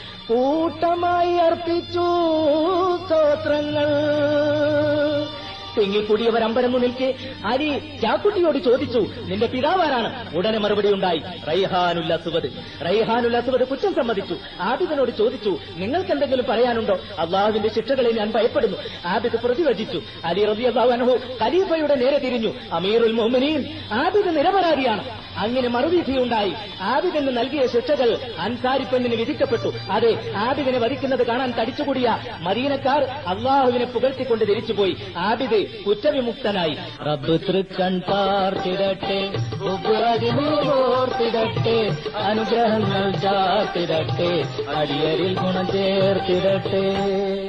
കൂട്ടമായി അർപ്പിച്ചു സ്തോത്രങ്ങൾ തിങ്ങിക്കൂടിയവർ അമ്പരന്നു നിൽക്കെ അലി ചാക്കുട്ടിയോട് ചോദിച്ചു നിന്റെ പിതാവാരാണ് ഉടനെ മറുപടി ഉണ്ടായി റൈഹാനുൽ അസ്വദ് റൈഹാനുൽ അസ്വദ് കുറ്റം സമ്മതിച്ചു ആബിദിനോട് ചോദിച്ചു നിങ്ങൾക്ക് എന്തെങ്കിലും പറയാനുണ്ടോ അള്ളാഹുവിന്റെ ശിക്ഷകളെ ഞാൻ ഭയപ്പെടുന്നു ആബിദ് പ്രതിവചിച്ചു അലി റബി അള്ളാഹു ഖലീഫയുടെ നേരെ തിരിഞ്ഞു അമീറുൽ മോമിനീൻ ആബിദ് നിരപരാധിയാണ് അങ്ങനെ മറുവിധിയുണ്ടായി ആബിദിന് നൽകിയ ശിക്ഷകൾ അൻസാരി പെണ്ണിന് വിധിക്കപ്പെട്ടു അതെ ആബിദിനെ വധിക്കുന്നത് കാണാൻ തടിച്ചുകൂടിയ മദീനക്കാർ അള്ളാഹുവിനെ പുകഴ്ത്തിക്കൊണ്ട് തിരിച്ചുപോയി ആബിദ് കുറ്റവിമുക്തനായി റബ്ബ് തൃക്കൺ പാർത്തിടട്ടെ ഓർത്തിടട്ടെ അനുഗ്രഹങ്ങൾ ചാർത്തിടട്ടെ അടിയരിൽ ഗുണം ചേർത്തിടട്ടെ